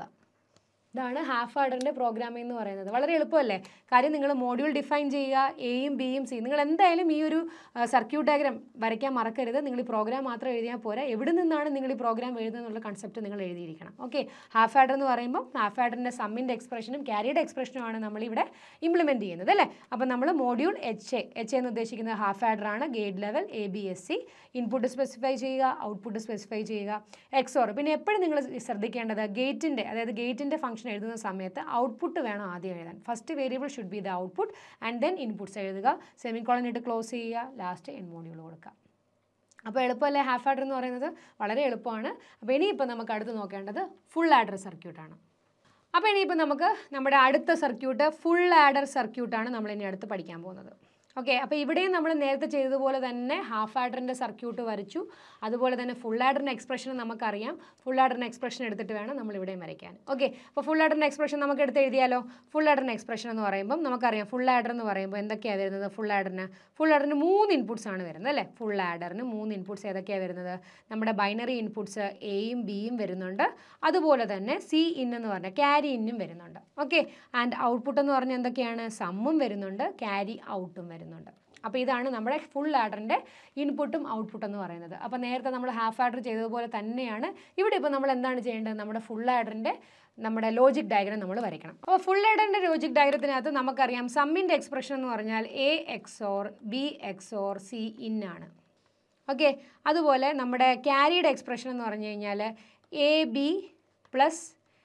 ഇതാണ് ഹാഫ് ആർഡറിൻ്റെ പ്രോഗ്രാമിംഗ് എന്ന് പറയുന്നത് വളരെ എളുപ്പമല്ലേ കാര്യം നിങ്ങൾ മോഡ്യൂൾ ഡിഫൈൻ ചെയ്യുക എയും ബിയും സി നിങ്ങൾ എന്തായാലും ഈ ഒരു സർക്യൂട്ട് ഡയഗ്രാം വരയ്ക്കാൻ മറക്കരുത് നിങ്ങൾ ഈ പ്രോഗ്രാം മാത്രം എഴുതിയാൽ പോരാ എവിടെ നിന്നാണ് നിങ്ങൾ ഈ പ്രോഗ്രാം എഴുതുന്നത് എന്നുള്ള കൺസെപ്റ്റ് നിങ്ങൾ എഴുതിയിരിക്കണം ഓക്കെ ഹാഫ് ആഡർ എന്ന് പറയുമ്പോൾ ഹാഫ് ആഡറിൻ്റെ സമ്മിൻ്റെ എക്സ്പ്രഷനും ക്യാരിയുടെ എക്സ്പ്രഷനുമാണ് നമ്മളിവിടെ ഇംപ്ലിമെൻറ്റ് ചെയ്യുന്നത് അല്ലേ അപ്പോൾ നമ്മൾ മോഡ്യൂൾ എച്ച് എ എച്ച് എന്ന് ഉദ്ദേശിക്കുന്നത് ഹാഫ് ആഡർ ആണ് gate level A B S C input specify ചെയ്യുക ഔട്ട്പുട്ട് സ്പെസിഫൈ ചെയ്യുക എക്സോർ പിന്നെ എപ്പോഴും നിങ്ങൾ ശ്രദ്ധിക്കേണ്ടത് ഗേറ്റിൻ്റെ അതായത് ഗേറ്റിൻ്റെ ഫംഗ്ഷൻ എഴുതുന്ന സമയത്ത് ഔട്ട്പുട്ട് വേണം ആദ്യം എഴുതാൻ first variable should be the output and then inputs എഴുതുക സെമിക്കോളൻ ഇട്ട് ക്ലോസ് ചെയ്യുക ലാസ്റ്റ് എൻ മോഡ്യൂൾ കൊടുക്കുക അപ്പോൾ എളുപ്പമല്ലേ ഹാഫ് ആഡർ എന്ന് പറയുന്നത് വളരെ എളുപ്പമാണ് അപ്പോൾ ഇനിയിപ്പോൾ നമുക്ക് അടുത്ത് നോക്കേണ്ടത് ഫുൾ ആഡർ സർക്യൂട്ടാണ് അപ്പോൾ ഇനിയിപ്പോൾ നമുക്ക് നമ്മുടെ അടുത്ത സർക്യൂട്ട് ഫുൾ ആഡർ സർക്യൂട്ടാണ് നമ്മൾ ഇനി അടുത്ത് പഠിക്കാൻ പോകുന്നത് ഓക്കെ അപ്പോൾ ഇവിടെയും നമ്മൾ നേരത്തെ ചെയ്തതുപോലെ തന്നെ ഹാഫ് ആഡറിൻ്റെ സർക്യൂട്ട് വരച്ചു അതുപോലെ തന്നെ ഫുൾ ആഡറിൻ്റെ എക്സ്പ്രഷൻ നമുക്കറിയാം ഫുൾ ആഡറിൻ്റെ എക്സ്പ്രഷൻ എടുത്തിട്ട് വേണം നമ്മൾ ഇവിടെയും വരയ്ക്കാൻ ഓക്കെ അപ്പോൾ ഫുൾ ആഡറിൻ്റെ എക്സ്പ്രഷൻ നമുക്ക് എടുത്ത് എഴുതിയാലോ ഫുൾ ആഡറിൻ്റെ എക്സ്പ്രഷൻ എന്ന് പറയുമ്പോൾ നമുക്കറിയാം ഫുൾ ആഡർ എന്ന് പറയുമ്പോൾ എന്തൊക്കെയാണ് വരുന്നത് ഫുൾ ആഡറിന് ഫുൾ ആഡറിന് മൂന്ന് ഇൻപുട്സ് ആണ് വരുന്നത് അല്ലേ ഫുൾ ആഡറിന് മൂന്ന് ഇൻപുട്സ് ഏതൊക്കെയാണ് വരുന്നത് നമ്മുടെ ബൈനറി ഇൻപുട്സ് എയും ബിയും വരുന്നുണ്ട് അതുപോലെ തന്നെ സി ഇൻ എന്ന് പറഞ്ഞാൽ ക്യാരി ഇന്നും വരുന്നുണ്ട് ഓക്കെ ആൻഡ് ഔട്ട്പുട്ട് എന്ന് പറഞ്ഞാൽ എന്തൊക്കെയാണ് സമ്മും വരുന്നുണ്ട് ക്യാരി ഔട്ടും വരുന്നുണ്ട് അപ്പോൾ ഇതാണ് നമ്മുടെ ഫുൾ ആഡറിൻ്റെ ഇൻപുട്ടും ഔട്ട്പുട്ടും എന്ന് പറയുന്നത് അപ്പോൾ നേരത്തെ നമ്മൾ ഹാഫ് ആഡർ ചെയ്തതുപോലെ തന്നെയാണ് ഇവിടെ ഇപ്പോൾ നമ്മൾ എന്താണ് ചെയ്യേണ്ടത് നമ്മുടെ ഫുൾ ആഡറിൻ്റെ നമ്മുടെ ലോജിക് ഡയഗ്രം നമ്മൾ വരയ്ക്കണം അപ്പോൾ ഫുൾ ആഡറിൻ്റെ ലോജിക് ഡയഗ്രത്തിനകത്ത് നമുക്കറിയാം സമ്മിൻ്റെ എക്സ്പ്രഷൻ എന്ന് പറഞ്ഞാൽ A XOR B XOR C in ആണ് ഓക്കെ അതുപോലെ നമ്മുടെ ക്യാരിയുടെ എക്സ്പ്രഷൻ എന്ന് പറഞ്ഞു കഴിഞ്ഞാൽ A B plus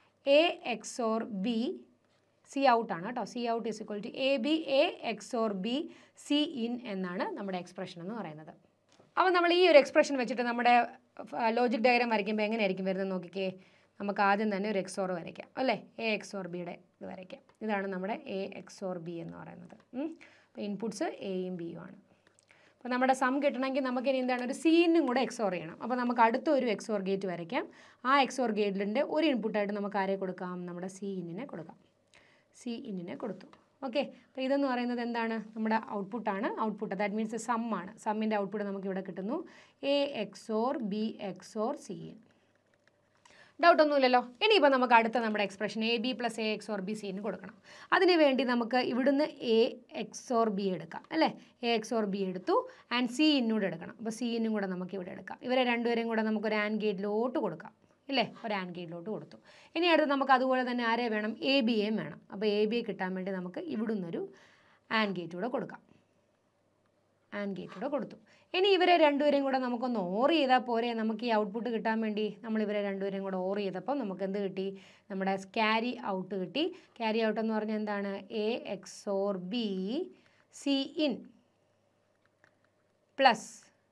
A XOR B C ഔട്ടാണ് കേട്ടോ C out is equal to A B A XOR B C in എന്നാണ് നമ്മുടെ എക്സ്പ്രഷൻ എന്ന് പറയുന്നത് അപ്പോൾ നമ്മൾ ഈ ഒരു എക്സ്പ്രഷൻ വെച്ചിട്ട് നമ്മുടെ ലോജിക് ഡയഗ്രാം വരയ്ക്കുമ്പോൾ എങ്ങനെയായിരിക്കും വരുന്നത് നോക്കിക്കേ നമുക്ക് ആദ്യം തന്നെ ഒരു എക്സോർ വരയ്ക്കാം അല്ലേ എ എക്സോർ ബിയുടെ ഇത് വരയ്ക്കാം ഇതാണ് നമ്മുടെ എ എക്സോർ ബി എന്ന് പറയുന്നത് അപ്പോൾ ഇൻപുട്സ് എയും ബിയും ആണ് അപ്പോൾ നമ്മുടെ സം കിട്ടണമെങ്കിൽ നമുക്ക് ഇനി എന്താണ് ഒരു സീനും കൂടെ എക്സോർ ചെയ്യണം അപ്പോൾ നമുക്ക് അടുത്ത ഒരു എക്സോർ ഗേറ്റ് വരയ്ക്കാം ആ എക്സോർ ഗേറ്റിൻ്റെ ഒരു ഇൻപുട്ടായിട്ട് നമുക്ക് ആരെ കൊടുക്കാം നമ്മുടെ സി ഇന്നിനെ കൊടുക്കാം സി ഇന്നിനെ കൊടുത്തു ഓക്കെ അപ്പോൾ ഇതെന്ന് പറയുന്നത് എന്താണ് നമ്മുടെ ഔട്ട്പുട്ടാണ് ഔട്ട്പുട്ട് ദാറ്റ് മീൻസ് സം ആണ് സമ്മിൻ്റെ ഔട്ട്പുട്ട് നമുക്ക് ഇവിടെ കിട്ടുന്നു A XOR B XOR C in ഡൗട്ടൊന്നുമില്ലല്ലോ ഇനിയിപ്പോൾ നമുക്ക് അടുത്ത നമ്മുടെ expression A B plus A XOR B C എന്ന് കൊടുക്കണം അതിന് വേണ്ടി നമുക്ക് ഇവിടുന്ന് എ എക്സ് ഓർ ബി എടുക്കാം അല്ലേ എ എക്സ് ഓർ ബി എടുത്തു ആൻഡ് സി ഇന്നൂടെ എടുക്കണം അപ്പോൾ സി ഇന്നും കൂടെ നമുക്ക് ഇവിടെ എടുക്കാം ഇവരെ രണ്ടുപേരെയും കൂടെ നമുക്ക് ഒരു ആൻഡ് ഗേറ്റിലോട്ട് കൊടുക്കാം ഇല്ലേ ഒരു ആൻഡ് ഗേറ്റിലോട്ട് കൊടുത്തു ഇനി അടുത്ത് നമുക്ക് അതുപോലെ തന്നെ ആരെ വേണം എ ബി എയും വേണം അപ്പോൾ എ ബി കിട്ടാൻ വേണ്ടി നമുക്ക് ഇവിടുന്നൊരു ആൻഡ് ഗേറ്റ് കൂടെ കൊടുക്കാം ആൻഡ് ഗേറ്റ് കൂടെ കൊടുത്തു ഇനി ഇവരെ രണ്ടുപേരെയും കൂടെ നമുക്കൊന്ന് ഓർ ചെയ്താൽ പോരെ നമുക്ക് ഈ ഔട്ട്പുട്ട് കിട്ടാൻ വേണ്ടി നമ്മൾ ഇവരെ രണ്ടുപേരെയും കൂടെ ഓർ ചെയ്തപ്പോൾ നമുക്ക് എന്ത് കിട്ടി നമ്മുടെ ക്യാരി ഔട്ട് കിട്ടി ക്യാരി ഔട്ട് എന്ന് പറഞ്ഞാൽ എന്താണ് A XOR B C in plus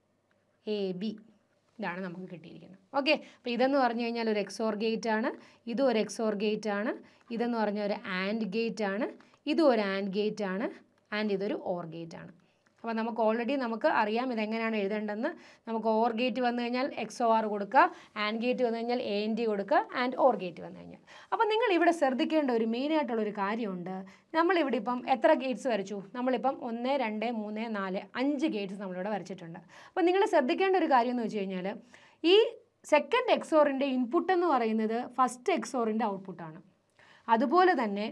A B ഇതാണ് നമുക്ക് കിട്ടിയിരിക്കുന്നത് ഓക്കെ അപ്പോൾ ഇതെന്ന് പറഞ്ഞു കഴിഞ്ഞാൽ ഒരു എക്സോർ ഗേറ്റ് ആണ് ഇതും ഒരു എക്സോർ ഗേറ്റ് ആണ് ഇതെന്ന് പറഞ്ഞാൽ ഒരു ആൻഡ് ഗേറ്റ് ആണ് ഇതും ഒരു ആൻഡ് ഗേറ്റ് ആണ് ആൻഡ് ഇതൊരു ഓർ ഗേറ്റ് ആണ് അപ്പോൾ നമുക്ക് ഓൾറെഡി നമുക്ക് അറിയാം ഇതെങ്ങനെയാണ് എഴുതേണ്ടതെന്ന് നമുക്ക് ഓർ ഗേറ്റ് വന്നു കഴിഞ്ഞാൽ എക്സ് ഒ ആർ കൊടുക്കുക ആൻഡ് ഗേറ്റ് വന്നു കഴിഞ്ഞാൽ എ എൻ ഡി കൊടുക്കുക ആൻഡ് ഓർ ഗേറ്റ് വന്നു കഴിഞ്ഞാൽ അപ്പോൾ നിങ്ങൾ ഇവിടെ ശ്രദ്ധിക്കേണ്ട ഒരു മെയിനായിട്ടുള്ളൊരു കാര്യമുണ്ട് നമ്മളിവിടെ ഇപ്പം എത്ര ഗേറ്റ്സ് വരച്ചു നമ്മളിപ്പം ഒന്ന് രണ്ട് മൂന്ന് നാല് അഞ്ച് ഗേറ്റ്സ് നമ്മളിവിടെ വരച്ചിട്ടുണ്ട് അപ്പോൾ നിങ്ങൾ ശ്രദ്ധിക്കേണ്ട ഒരു കാര്യം എന്ന് വെച്ച് കഴിഞ്ഞാൽ ഈ സെക്കൻഡ് എക്സോറിൻ്റെ ഇൻപുട്ട് എന്ന് പറയുന്നത് ഫസ്റ്റ് എക്സോറിൻ്റെ ഔട്ട്പുട്ടാണ് അതുപോലെ തന്നെ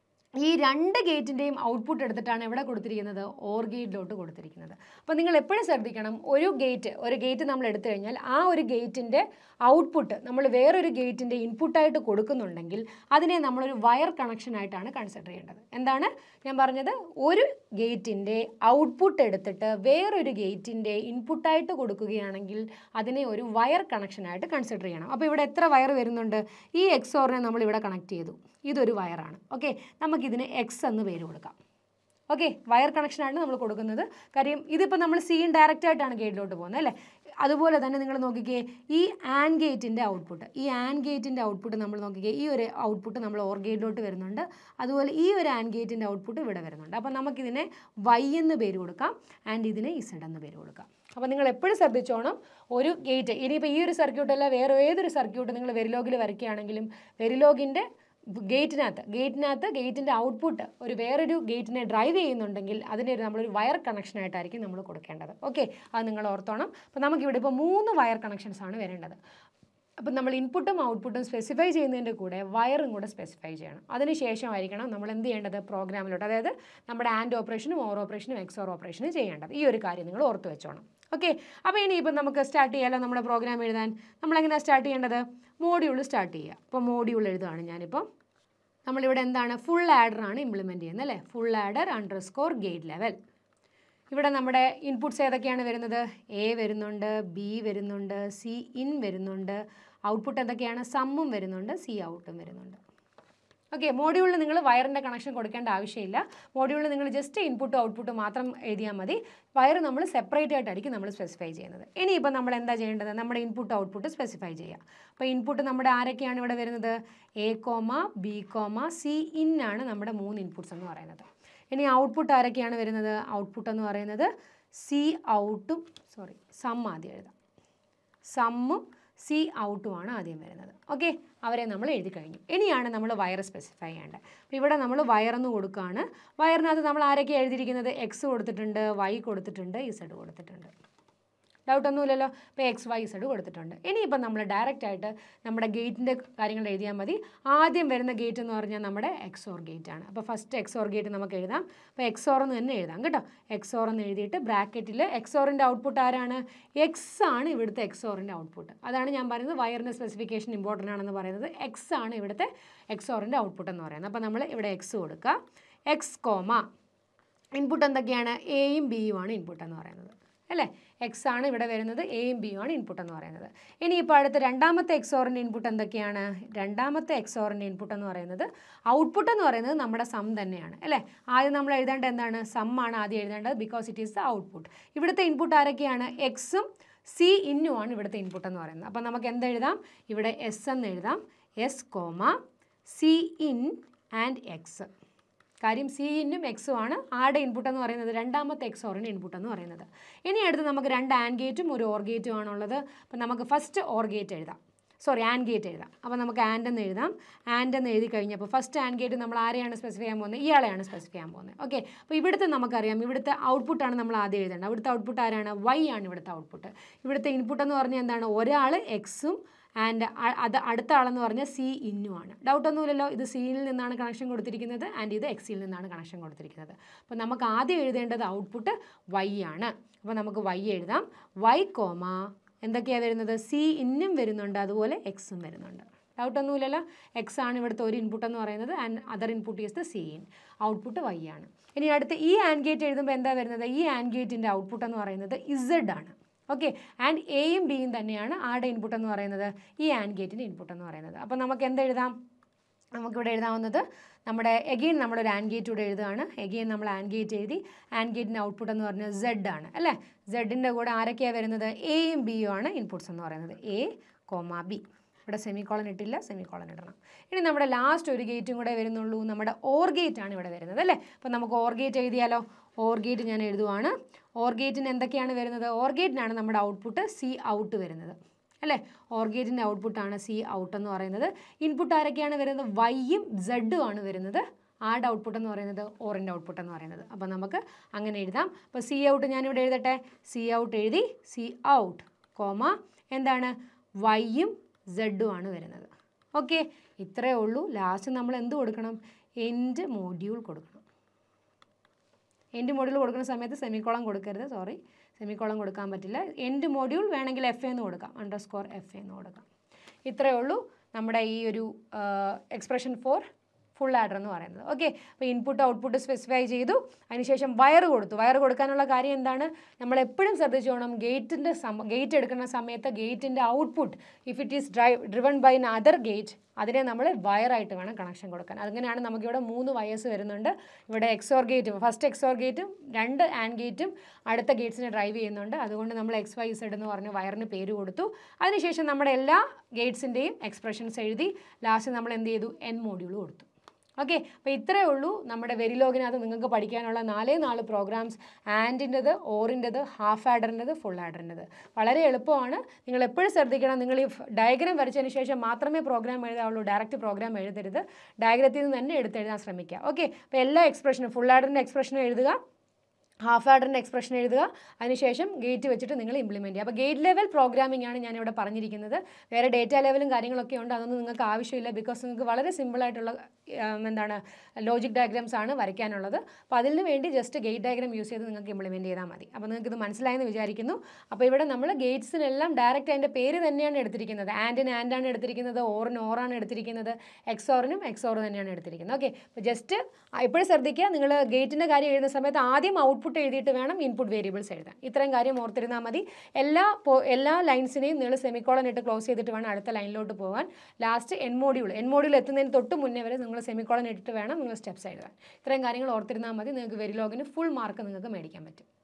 ഈ രണ്ട് ഗേറ്റിൻ്റെയും ഔട്ട്പുട്ട് എടുത്തിട്ടാണ് എവിടെ കൊടുത്തിരിക്കുന്നത് ഓർ ഗേറ്റിലോട്ട് കൊടുത്തിരിക്കുന്നത് അപ്പോൾ നിങ്ങൾ എപ്പോഴും ശ്രദ്ധിക്കണം ഒരു ഗേറ്റ് ഒരു ഗേറ്റ് നമ്മൾ എടുത്തു കഴിഞ്ഞാൽ ആ ഒരു ഗേറ്റിൻ്റെ ഔട്ട്പുട്ട് നമ്മൾ വേറൊരു ഗേറ്റിൻ്റെ ഇൻപുട്ടായിട്ട് കൊടുക്കുന്നുണ്ടെങ്കിൽ അതിനെ നമ്മളൊരു വയർ കണക്ഷനായിട്ടാണ് കൺസിഡർ ചെയ്യേണ്ടത് എന്താണ് ഞാൻ പറഞ്ഞത് ഒരു ഗേറ്റിൻ്റെ ഔട്ട്പുട്ട് എടുത്തിട്ട് വേറൊരു ഗേറ്റിൻ്റെ ഇൻപുട്ടായിട്ട് കൊടുക്കുകയാണെങ്കിൽ അതിനെ ഒരു വയർ കണക്ഷനായിട്ട് കൺസിഡർ ചെയ്യണം അപ്പോൾ ഇവിടെ എത്ര വയർ വരുന്നുണ്ട് ഈ എക്സോറിനെ നമ്മൾ ഇവിടെ കണക്ട് ചെയ്തു ഇതൊരു വയറാണ് ഓക്കെ നമുക്കിതിന് എക്സ് എന്ന് പേര് കൊടുക്കാം ഓക്കെ വയർ കണക്ഷനാണ് നമ്മൾ കൊടുക്കുന്നത് കാര്യം ഇതിപ്പോൾ നമ്മൾ സീൻ ഡയറക്റ്റ് ആയിട്ടാണ് ഗേറ്റിലോട്ട് പോകുന്നത് അല്ലേ അതുപോലെ തന്നെ നിങ്ങൾ നോക്കിക്കേ ഈ ആൻ ഗേറ്റിൻ്റെ ഔട്ട്പുട്ട് ഈ ആൻ ഗേറ്റിൻ്റെ ഔട്ട്പുട്ട് നമ്മൾ നോക്കിക്കേ ഈ ഒരു ഔട്ട്പുട്ട് നമ്മൾ ഓർ ഗേറ്റിലോട്ട് വരുന്നുണ്ട് അതുപോലെ ഈ ഒരു ആൻ ഗേറ്റിൻ്റെ ഔട്ട്പുട്ട് ഇവിടെ വരുന്നുണ്ട് അപ്പോൾ നമുക്കിതിനെ വൈ എന്ന് പേര് കൊടുക്കാം ആൻഡ് ഇതിനെ ഇസഡ് എന്ന് പേര് കൊടുക്കാം അപ്പോൾ നിങ്ങൾ എപ്പോഴും ശ്രദ്ധിച്ചോണം ഒരു ഗേറ്റ് ഇനിയിപ്പോൾ ഈ ഒരു സർക്യൂട്ട് അല്ല വേറെ ഏതൊരു സർക്യൂട്ട് നിങ്ങൾ വെരിലോഗിൽ വരയ്ക്കുകയാണെങ്കിലും വെരിലോഗിൻ്റെ ഗേറ്റിനകത്ത് ഗേറ്റിനകത്ത് ഗേറ്റിൻ്റെ ഔട്ട്പുട്ട് ഒരു വേറൊരു ഗേറ്റിനെ ഡ്രൈവ് ചെയ്യുന്നുണ്ടെങ്കിൽ അതിനെ ഒരു നമ്മളൊരു വയർ കണക്ഷനായിട്ടായിരിക്കും നമ്മൾ കൊടുക്കേണ്ടത് ഓക്കെ അത് നിങ്ങൾ ഓർത്തോണം അപ്പോൾ നമുക്കിവിടെ ഇപ്പോൾ മൂന്ന് വയർ കണക്ഷൻസ് ആണ് വരേണ്ടത് അപ്പം നമ്മൾ ഇൻപുട്ടും ഔട്ട്പുട്ടും സ്പെസിഫൈ ചെയ്യുന്നതിൻ്റെ കൂടെ വയറും കൂടെ സ്പെസിഫൈ ചെയ്യണം അതിനുശേഷമായിരിക്കണം നമ്മൾ എന്ത് ചെയ്യേണ്ടത് പ്രോഗ്രാമിലോട്ട് അതായത് നമ്മുടെ ആൻഡ് ഓപ്പറേഷനും ഓർ ഓപ്പറേഷനും എക്സോർ ഓപ്പറേഷനും ചെയ്യേണ്ടത് ഈ ഒരു കാര്യം നിങ്ങൾ ഓർത്ത് വെച്ചോണം ഓക്കെ അപ്പോൾ ഇനിയിപ്പം നമുക്ക് സ്റ്റാർട്ട് ചെയ്യാമല്ലോ നമ്മുടെ പ്രോഗ്രാം എഴുതാൻ നമ്മളെങ്ങനെയാണ് സ്റ്റാർട്ട് ചെയ്യേണ്ടത് മോഡ്യൂൾ സ്റ്റാർട്ട് ചെയ്യുക അപ്പോൾ മോഡ്യൂൾ എഴുതുകയാണ് ഞാനിപ്പം നമ്മളിവിടെ എന്താണ് ഫുൾ ആഡറാണ് ഇംപ്ലിമെൻറ്റ് ചെയ്യുന്നത് അല്ലേ full adder underscore gate level ഇവിടെ നമ്മുടെ ഇൻപുട്സ് ഏതൊക്കെയാണ് വരുന്നത് എ വരുന്നുണ്ട് ബി വരുന്നുണ്ട് സി ഇൻ വരുന്നുണ്ട് ഔട്ട്പുട്ട് എന്തൊക്കെയാണ് സമ്മും വരുന്നുണ്ട് സി ഔട്ടും വരുന്നുണ്ട് ഓക്കെ മോഡ്യൂളിൽ നിങ്ങൾ വയറിൻ്റെ കണക്ഷൻ കൊടുക്കേണ്ട ആവശ്യമില്ല മോഡ്യൂളിൽ നിങ്ങൾ ജസ്റ്റ് ഇൻപുട്ടും ഔട്ട്പുട്ടും മാത്രം എഴുതിയാൽ മതി വയർ നമ്മൾ സെപ്പറേറ്റ് ആയിട്ടായിരിക്കും നമ്മൾ സ്പെസിഫൈ ചെയ്യുന്നത് ഇനിയിപ്പോൾ നമ്മൾ എന്താ ചെയ്യേണ്ടത് നമ്മുടെ ഇൻപുട്ട് ഔട്ട്പുട്ട് സ്പെസിഫൈ ചെയ്യുക അപ്പോൾ ഇൻപുട്ട് നമ്മുടെ ആരൊക്കെയാണ് ഇവിടെ വരുന്നത് A comma B comma C in ആണ് നമ്മുടെ മൂന്ന് ഇൻപുട്സ് എന്ന് പറയുന്നത് ഇനി ഔട്ട്പുട്ട് ആരൊക്കെയാണ് വരുന്നത് ഔട്ട്പുട്ട് എന്ന് പറയുന്നത് സി ഔട്ടും സോറി സം ആദ്യം എഴുതാം സമ്മും സി ഔട്ടുമാണ് ആദ്യം വരുന്നത് ഓക്കെ അവരെ നമ്മൾ എഴുതി കഴിഞ്ഞു ഇനിയാണ് നമ്മൾ വയർ സ്പെസിഫൈ ചെയ്യേണ്ടത് അപ്പോൾ ഇവിടെ നമ്മൾ വയറെന്ന് കൊടുക്കുകയാണ് വയറിനകത്ത് നമ്മൾ ആരൊക്കെ എഴുതിയിരിക്കുന്നത് എക്സ് കൊടുത്തിട്ടുണ്ട് വൈ കൊടുത്തിട്ടുണ്ട് ഇസഡ് കൊടുത്തിട്ടുണ്ട് ഡൗട്ടൊന്നുമില്ലല്ലോ ഇപ്പോൾ എക്സ് വൈ സെഡ് കൊടുത്തിട്ടുണ്ട് ഇനിയിപ്പം നമ്മൾ ഡയറക്റ്റ് ആയിട്ട് നമ്മുടെ ഗേറ്റിൻ്റെ കാര്യങ്ങൾ എഴുതിയാൽ മതി ആദ്യം വരുന്ന ഗേറ്റ് എന്ന് പറഞ്ഞാൽ നമ്മുടെ എക്സോർ ഗേറ്റ് ആണ് അപ്പോൾ ഫസ്റ്റ് എക്സോർ ഗേറ്റ് നമുക്ക് എഴുതാം അപ്പോൾ എക്സോർ എന്ന് തന്നെ എഴുതാം കേട്ടോ എക്സോർ എന്ന് എഴുതിയിട്ട് ബ്രാക്കറ്റിൽ എക്സോറിൻ്റെ ഔട്ട്പുട്ട് ആരാണ് എക്സ് ആണ് ഇവിടുത്തെ എക്സോറിൻ്റെ ഔട്ട്പുട്ട് അതാണ് ഞാൻ പറയുന്നത് വയറിൻ്റെ സ്പെസിഫിക്കേഷൻ ഇമ്പോർട്ടൻ്റ് ആണെന്ന് പറയുന്നത് എക്സ് ആണ് ഇവിടുത്തെ എക്സോറിൻ്റെ ഔട്ട്പുട്ട് എന്ന് പറയുന്നത് അപ്പോൾ നമ്മൾ ഇവിടെ എക്സ് കൊടുക്കുക എക്സ് കോമ ഇൻപുട്ട് എന്തൊക്കെയാണ് എയും ബിയും ആണ് ഇൻപുട്ട് എന്ന് പറയുന്നത് അല്ലേ എക്സ് ആണ് ഇവിടെ വരുന്നത് എയും ബിയും ആണ് ഇൻപുട്ട് എന്ന് പറയുന്നത് ഇനിയിപ്പോൾ അടുത്ത രണ്ടാമത്തെ എക്സോറിൻ്റെ ഇൻപുട്ട് എന്തൊക്കെയാണ് രണ്ടാമത്തെ എക്സോറിൻ്റെ ഇൻപുട്ട് എന്ന് പറയുന്നത് ഔട്ട്പുട്ട് എന്ന് പറയുന്നത് നമ്മുടെ സം തന്നെയാണ് അല്ലേ ആദ്യം നമ്മൾ എഴുതേണ്ട എന്താണ് സം ആണ് ആദ്യം എഴുതേണ്ടത് because it is the output ഇവിടുത്തെ ഇൻപുട്ട് ആരൊക്കെയാണ് എക്സും സി ഇന്നും ആണ് ഇവിടുത്തെ ഇൻപുട്ട് എന്ന് പറയുന്നത് അപ്പോൾ നമുക്ക് എന്തെഴുതാം ഇവിടെ എസ് എന്ന് എഴുതാം S comma C in and X കാര്യം സി ഇന്നും എക്സും ആണ് ആരുടെ ഇൻപുട്ട് എന്ന് പറയുന്നത് രണ്ടാമത്തെ എക്സോറിൻ്റെ ഇൻപുട്ട് എന്ന് പറയുന്നത് ഇനി അടുത്ത് നമുക്ക് രണ്ട് ആൻഡ് ഗേറ്റും ഒരു ഓർ ഗേറ്റും ആണുള്ളത് അപ്പോൾ നമുക്ക് ഫസ്റ്റ് ഓർ ഗേറ്റ് എഴുതാം സോറി ആൻഡ് ഗേറ്റ് എഴുതാം അപ്പോൾ നമുക്ക് ആൻഡ് എന്ന് എഴുതാം ആൻഡ് എന്ന് എഴുതി കഴിഞ്ഞപ്പോൾ ഫസ്റ്റ് ആൻഡ് ഗേറ്റ് നമ്മൾ ആരെയാണ് സ്പെസിഫൈ ചെയ്യാൻ പോകുന്നത് ഇയാളെയാണ് സ്പെസിഫൈ ചെയ്യാൻ പോകുന്നത് ഓക്കെ അപ്പോൾ ഇവിടുത്തെ നമുക്കറിയാം ഇവിടുത്തെ ഔട്ട്പുട്ടാണ് നമ്മൾ ആദ്യം എഴുതേണ്ടത് അവിടുത്തെ ഔട്ട്പുട്ട് ആരാണ് വൈ ആണ് ഇവിടുത്തെ ഔട്ട്പുട്ട് ഇവിടുത്തെ ഇൻപുട്ട് എന്ന് പറഞ്ഞാൽ എന്താണ് ഒരാൾ എക്സും ആൻഡ് അത് അടുത്ത ആളെന്ന് പറഞ്ഞാൽ സി ഇന്നുമാണ് ഡൗട്ടൊന്നുമില്ലല്ലോ ഇത് സിയിൽ നിന്നാണ് കണക്ഷൻ കൊടുത്തിരിക്കുന്നത് ആൻഡ് ഇത് എക്സിൽ നിന്നാണ് കണക്ഷൻ കൊടുത്തിരിക്കുന്നത് അപ്പോൾ നമുക്ക് ആദ്യം എഴുതേണ്ടത് ഔട്ട്പുട്ട് വൈ ആണ് അപ്പോൾ നമുക്ക് വൈ എഴുതാം വൈ കോമ എന്തൊക്കെയാണ് വരുന്നത് സി ഇന്നും വരുന്നുണ്ട് അതുപോലെ എക്സും വരുന്നുണ്ട് ഡൗട്ട് ഒന്നുമില്ലല്ലോ എക്സ് ആണ് ഇവിടുത്തെ ഒരു ഇൻപുട്ട് എന്ന് പറയുന്നത് and other input is the C in output Y ആണ് ഇനി അടുത്ത് ഈ ആൻഡ് ഗേറ്റ് എഴുതുമ്പോൾ എന്താ വരുന്നത് ഈ ആൻഡ് ഗേറ്റിൻ്റെ ഔട്ട്പുട്ട് എന്ന് പറയുന്നത് ഇസഡ് ആണ് ഓക്കെ ആൻഡ് എയും ബിയും തന്നെയാണ് ആരുടെ ഇൻപുട്ട് എന്ന് പറയുന്നത് ഈ ആൻഡ് ഗേറ്റിൻ്റെ ഇൻപുട്ട് എന്ന് പറയുന്നത് അപ്പോൾ നമുക്ക് എന്ത് എഴുതാം നമുക്കിവിടെ എഴുതാവുന്നത് നമ്മുടെ എഗെയിൻ നമ്മളൊരു ആൻഡ് ഗേറ്റ് കൂടെ എഴുതുകയാണ് എഗെയിൻ നമ്മൾ ആൻഡ് ഗേറ്റ് എഴുതി ആൻഡ് ഗേറ്റിൻ്റെ ഔട്ട്പുട്ട് എന്ന് പറഞ്ഞാൽ സെഡ് ആണ് അല്ലേ സെഡിൻ്റെ കൂടെ ആരൊക്കെയാണ് വരുന്നത് എയും ബിയും ആണ് ഇൻപുട്സ് എന്ന് പറയുന്നത് എ കോമ ബി ഇവിടെ സെമി കോളൻ ഇട്ടില്ല സെമി കോളൻ ഇടണം ഇനി നമ്മുടെ ലാസ്റ്റ് ഒരു ഗേറ്റും കൂടെ വരുന്നുള്ളൂ നമ്മുടെ ഓർ ഗേറ്റ് ആണ് ഇവിടെ വരുന്നത് അല്ലേ അപ്പോൾ നമുക്ക് ഓർ ഗേറ്റ് എഴുതിയാലോ ഓർ ഗേറ്റ് ഞാൻ എഴുതുവാണ് ഓർ ഗേറ്റിന് എന്തൊക്കെയാണ് വരുന്നത് ഓർ ഗേറ്റിനാണ് നമ്മുടെ ഔട്ട്പുട്ട് സി ഔട്ട് വരുന്നത് അല്ലേ ഓർഗേറ്റിൻ്റെ ഔട്ട്പുട്ടാണ് സി ഔട്ട് എന്ന് പറയുന്നത് ഇൻപുട്ട് ആരൊക്കെയാണ് വരുന്നത് വൈയും സെഡും ആണ് വരുന്നത് ആഡ് ഔട്ട്പുട്ട് എന്ന് പറയുന്നത് ഓറിൻ്റെ ഔട്ട്പുട്ട് എന്ന് പറയുന്നത് അപ്പോൾ നമുക്ക് അങ്ങനെ എഴുതാം അപ്പോൾ സി ഔട്ട് ഞാനിവിടെ എഴുതട്ടെ സി ഔട്ട് എഴുതി സി ഔട്ട് കോമ എന്താണ് വൈയും സെഡും ആണ് വരുന്നത് ഓക്കെ ഇത്രയേ ഉള്ളൂ ലാസ്റ്റ് നമ്മൾ എന്ത് കൊടുക്കണം എൻഡ് മോഡ്യൂൾ കൊടുക്കണം എൻഡ് മോഡ്യൂൾ കൊടുക്കുന്ന സമയത്ത് സെമിക്കോളം കൊടുക്കരുത് സോറി സെമിക്കോളം കൊടുക്കാൻ പറ്റില്ല എൻഡ് മോഡ്യൂൾ വേണമെങ്കിൽ എഫ് എന്ന് കൊടുക്കാം അണ്ടർ സ്കോർ എഫ് എന്ന് കൊടുക്കാം ഇത്രയേ ഉള്ളൂ നമ്മുടെ ഈ ഒരു എക്സ്പ്രഷൻ ഫോർ ഫുൾ ആഡർ എന്ന് പറയുന്നത് ഓക്കെ അപ്പോൾ ഇൻപുട്ട് ഔട്ട്പുട്ട് സ്പെസിഫൈ ചെയ്തു അതിനുശേഷം വയർ കൊടുത്തു വയർ കൊടുക്കാനുള്ള കാര്യം എന്താണ് നമ്മൾ എപ്പോഴും ശ്രദ്ധിച്ചോണം ഗേറ്റിൻ്റെ ഗേറ്റ് എടുക്കുന്ന സമയത്ത് ഗേറ്റിൻ്റെ output if it is drive driven by an other gate അതിനെ നമ്മൾ വയറായിട്ട് വേണം കണക്ഷൻ കൊടുക്കാൻ അങ്ങനെയാണ് നമുക്കിവിടെ മൂന്ന് വയേഴ്സ് വരുന്നുണ്ട് ഇവിടെ എക്സോർ ഗേറ്റും ഫസ്റ്റ് എക്സോർ ഗേറ്റും രണ്ട് ആൻഡ് ഗേറ്റും അടുത്ത ഗേറ്റ്സിനെ ഡ്രൈവ് ചെയ്യുന്നുണ്ട് അതുകൊണ്ട് നമ്മൾ എക്സ് വൈ സെഡ് എന്ന് പറഞ്ഞ് വയറിന് പേര് കൊടുത്തു അതിനുശേഷം നമ്മുടെ എല്ലാ ഗേറ്റ്സിൻ്റെയും എക്സ്പ്രഷൻസ് എഴുതി ലാസ്റ്റ് നമ്മൾ എന്ത് ചെയ്തു എൻ മോഡ്യൂൾ കൊടുത്തു ഓക്കെ അപ്പോൾ ഇത്രയേ ഉള്ളൂ നമ്മുടെ വെരിലോഗിനകത്ത് നിങ്ങൾക്ക് പഠിക്കാനുള്ള നാലേ നാല് പ്രോഗ്രാംസ് ആൻഡിൻ്റെത് ഓറിൻ്റെത് ഹാഫ് ആഡറിൻ്റെത് ഫുൾ ആഡറിൻ്റെത് വളരെ എളുപ്പമാണ് നിങ്ങൾ എപ്പോഴും ശ്രദ്ധിക്കണം നിങ്ങൾ ഈ ഡയഗ്രാം വരച്ചതിന് ശേഷം മാത്രമേ പ്രോഗ്രാം എഴുതാവുള്ളൂ ഡയറക്റ്റ് പ്രോഗ്രാം എഴുതരുത് ഡയഗ്രത്തിൽ നിന്ന് തന്നെ എടുത്തെഴുതാൻ ശ്രമിക്കുക ഓക്കെ അപ്പോൾ എല്ലാ എക്സ്പ്രഷനും ഫുൾ ആഡറിൻ്റെ എക്സ്പ്രഷനും എഴുതുക ഹാഫ് ആഡറിൻ്റെ എക്സ്പ്രഷൻ എഴുതുക അതിനുശേഷം ഗേറ്റ് വെച്ചിട്ട് നിങ്ങൾ ഇംപ്ലിമെൻറ്റ് ചെയ്യുക അപ്പോൾ ഗേറ്റ് ലെവൽ പ്രോഗ്രാമിംഗ് ആണ് ഞാനിവിടെ പറഞ്ഞിരിക്കുന്നത് വേറെ ഡേറ്റ ലെവലും കാര്യങ്ങളൊക്കെ ഉണ്ട് അതൊന്നും നിങ്ങൾക്ക് ആവശ്യമില്ല ബിക്കോസ് നിങ്ങൾക്ക് വളരെ സിമ്പിളായിട്ടുള്ള എന്താണ് ലോജിക് ഡയഗ്രാംസ് ആണ് വരയ്ക്കാനുള്ളത് അപ്പോൾ അതിന് വേണ്ടി ജസ്റ്റ് ഗേറ്റ് ഡയഗ്രാം യൂസ് ചെയ്ത് നിങ്ങൾക്ക് ഇംപ്ലിമെൻറ്റ് ചെയ്താൽ മതി അപ്പോൾ നിങ്ങൾക്ക് ഇത് മനസ്സിലായെന്ന് വിചാരിക്കുന്നു അപ്പോൾ ഇവിടെ നമ്മൾ ഗേറ്റ്സിനെല്ലാം ഡയറക്റ്റ് അതിൻ്റെ പേര് തന്നെയാണ് എടുത്തിരിക്കുന്നത് ആൻഡിന് ആൻഡാണ് എടുത്തിരിക്കുന്നത് ഓറിന് ഓറാണ് എടുത്തിരിക്കുന്നത് എക്സോറിനും എക്സോർ തന്നെയാണ് എടുത്തിരിക്കുന്നത് ഓക്കെ അപ്പോൾ ജസ്റ്റ് എപ്പോഴും ശ്രദ്ധിക്കുക നിങ്ങൾ ഗേറ്റിൻ്റെ കാര്യം എഴുതുന്ന സമയത്ത് ആദ്യം ഔട്ട്പുട്ട് എഴുതിയിട്ട് വേണം ഇൻപുട്ട് വേരിയബിൾസ് എഴുതാൻ ഇത്രയും കാര്യം ഓർത്തിരുന്നാൽ മതി എല്ലാ പോ- എല്ലാ ലൈൻസിനെയും നിങ്ങൾ സെമിക്കോളൻ ഇട്ട് ക്ലോസ് ചെയ്തിട്ട് വേണം അടുത്ത ലൈനിലോട്ട് പോകാൻ last end module end module എത്തുന്നതിന് തൊട്ട് മുന്നേ വരെ നിങ്ങൾ സെമിക്കോളൻ ഇട്ടിട്ട് വേണം നിങ്ങൾ സ്റ്റെപ്സ് എഴുതാൻ ഇത്രയും കാര്യങ്ങൾ ഓർത്തിരുന്നാൽ മതി നിങ്ങൾക്ക് വെരിലോഗിന് ഫുൾ മാർക്ക് നിങ്ങൾക്ക് മേടിക്കാൻ പറ്റും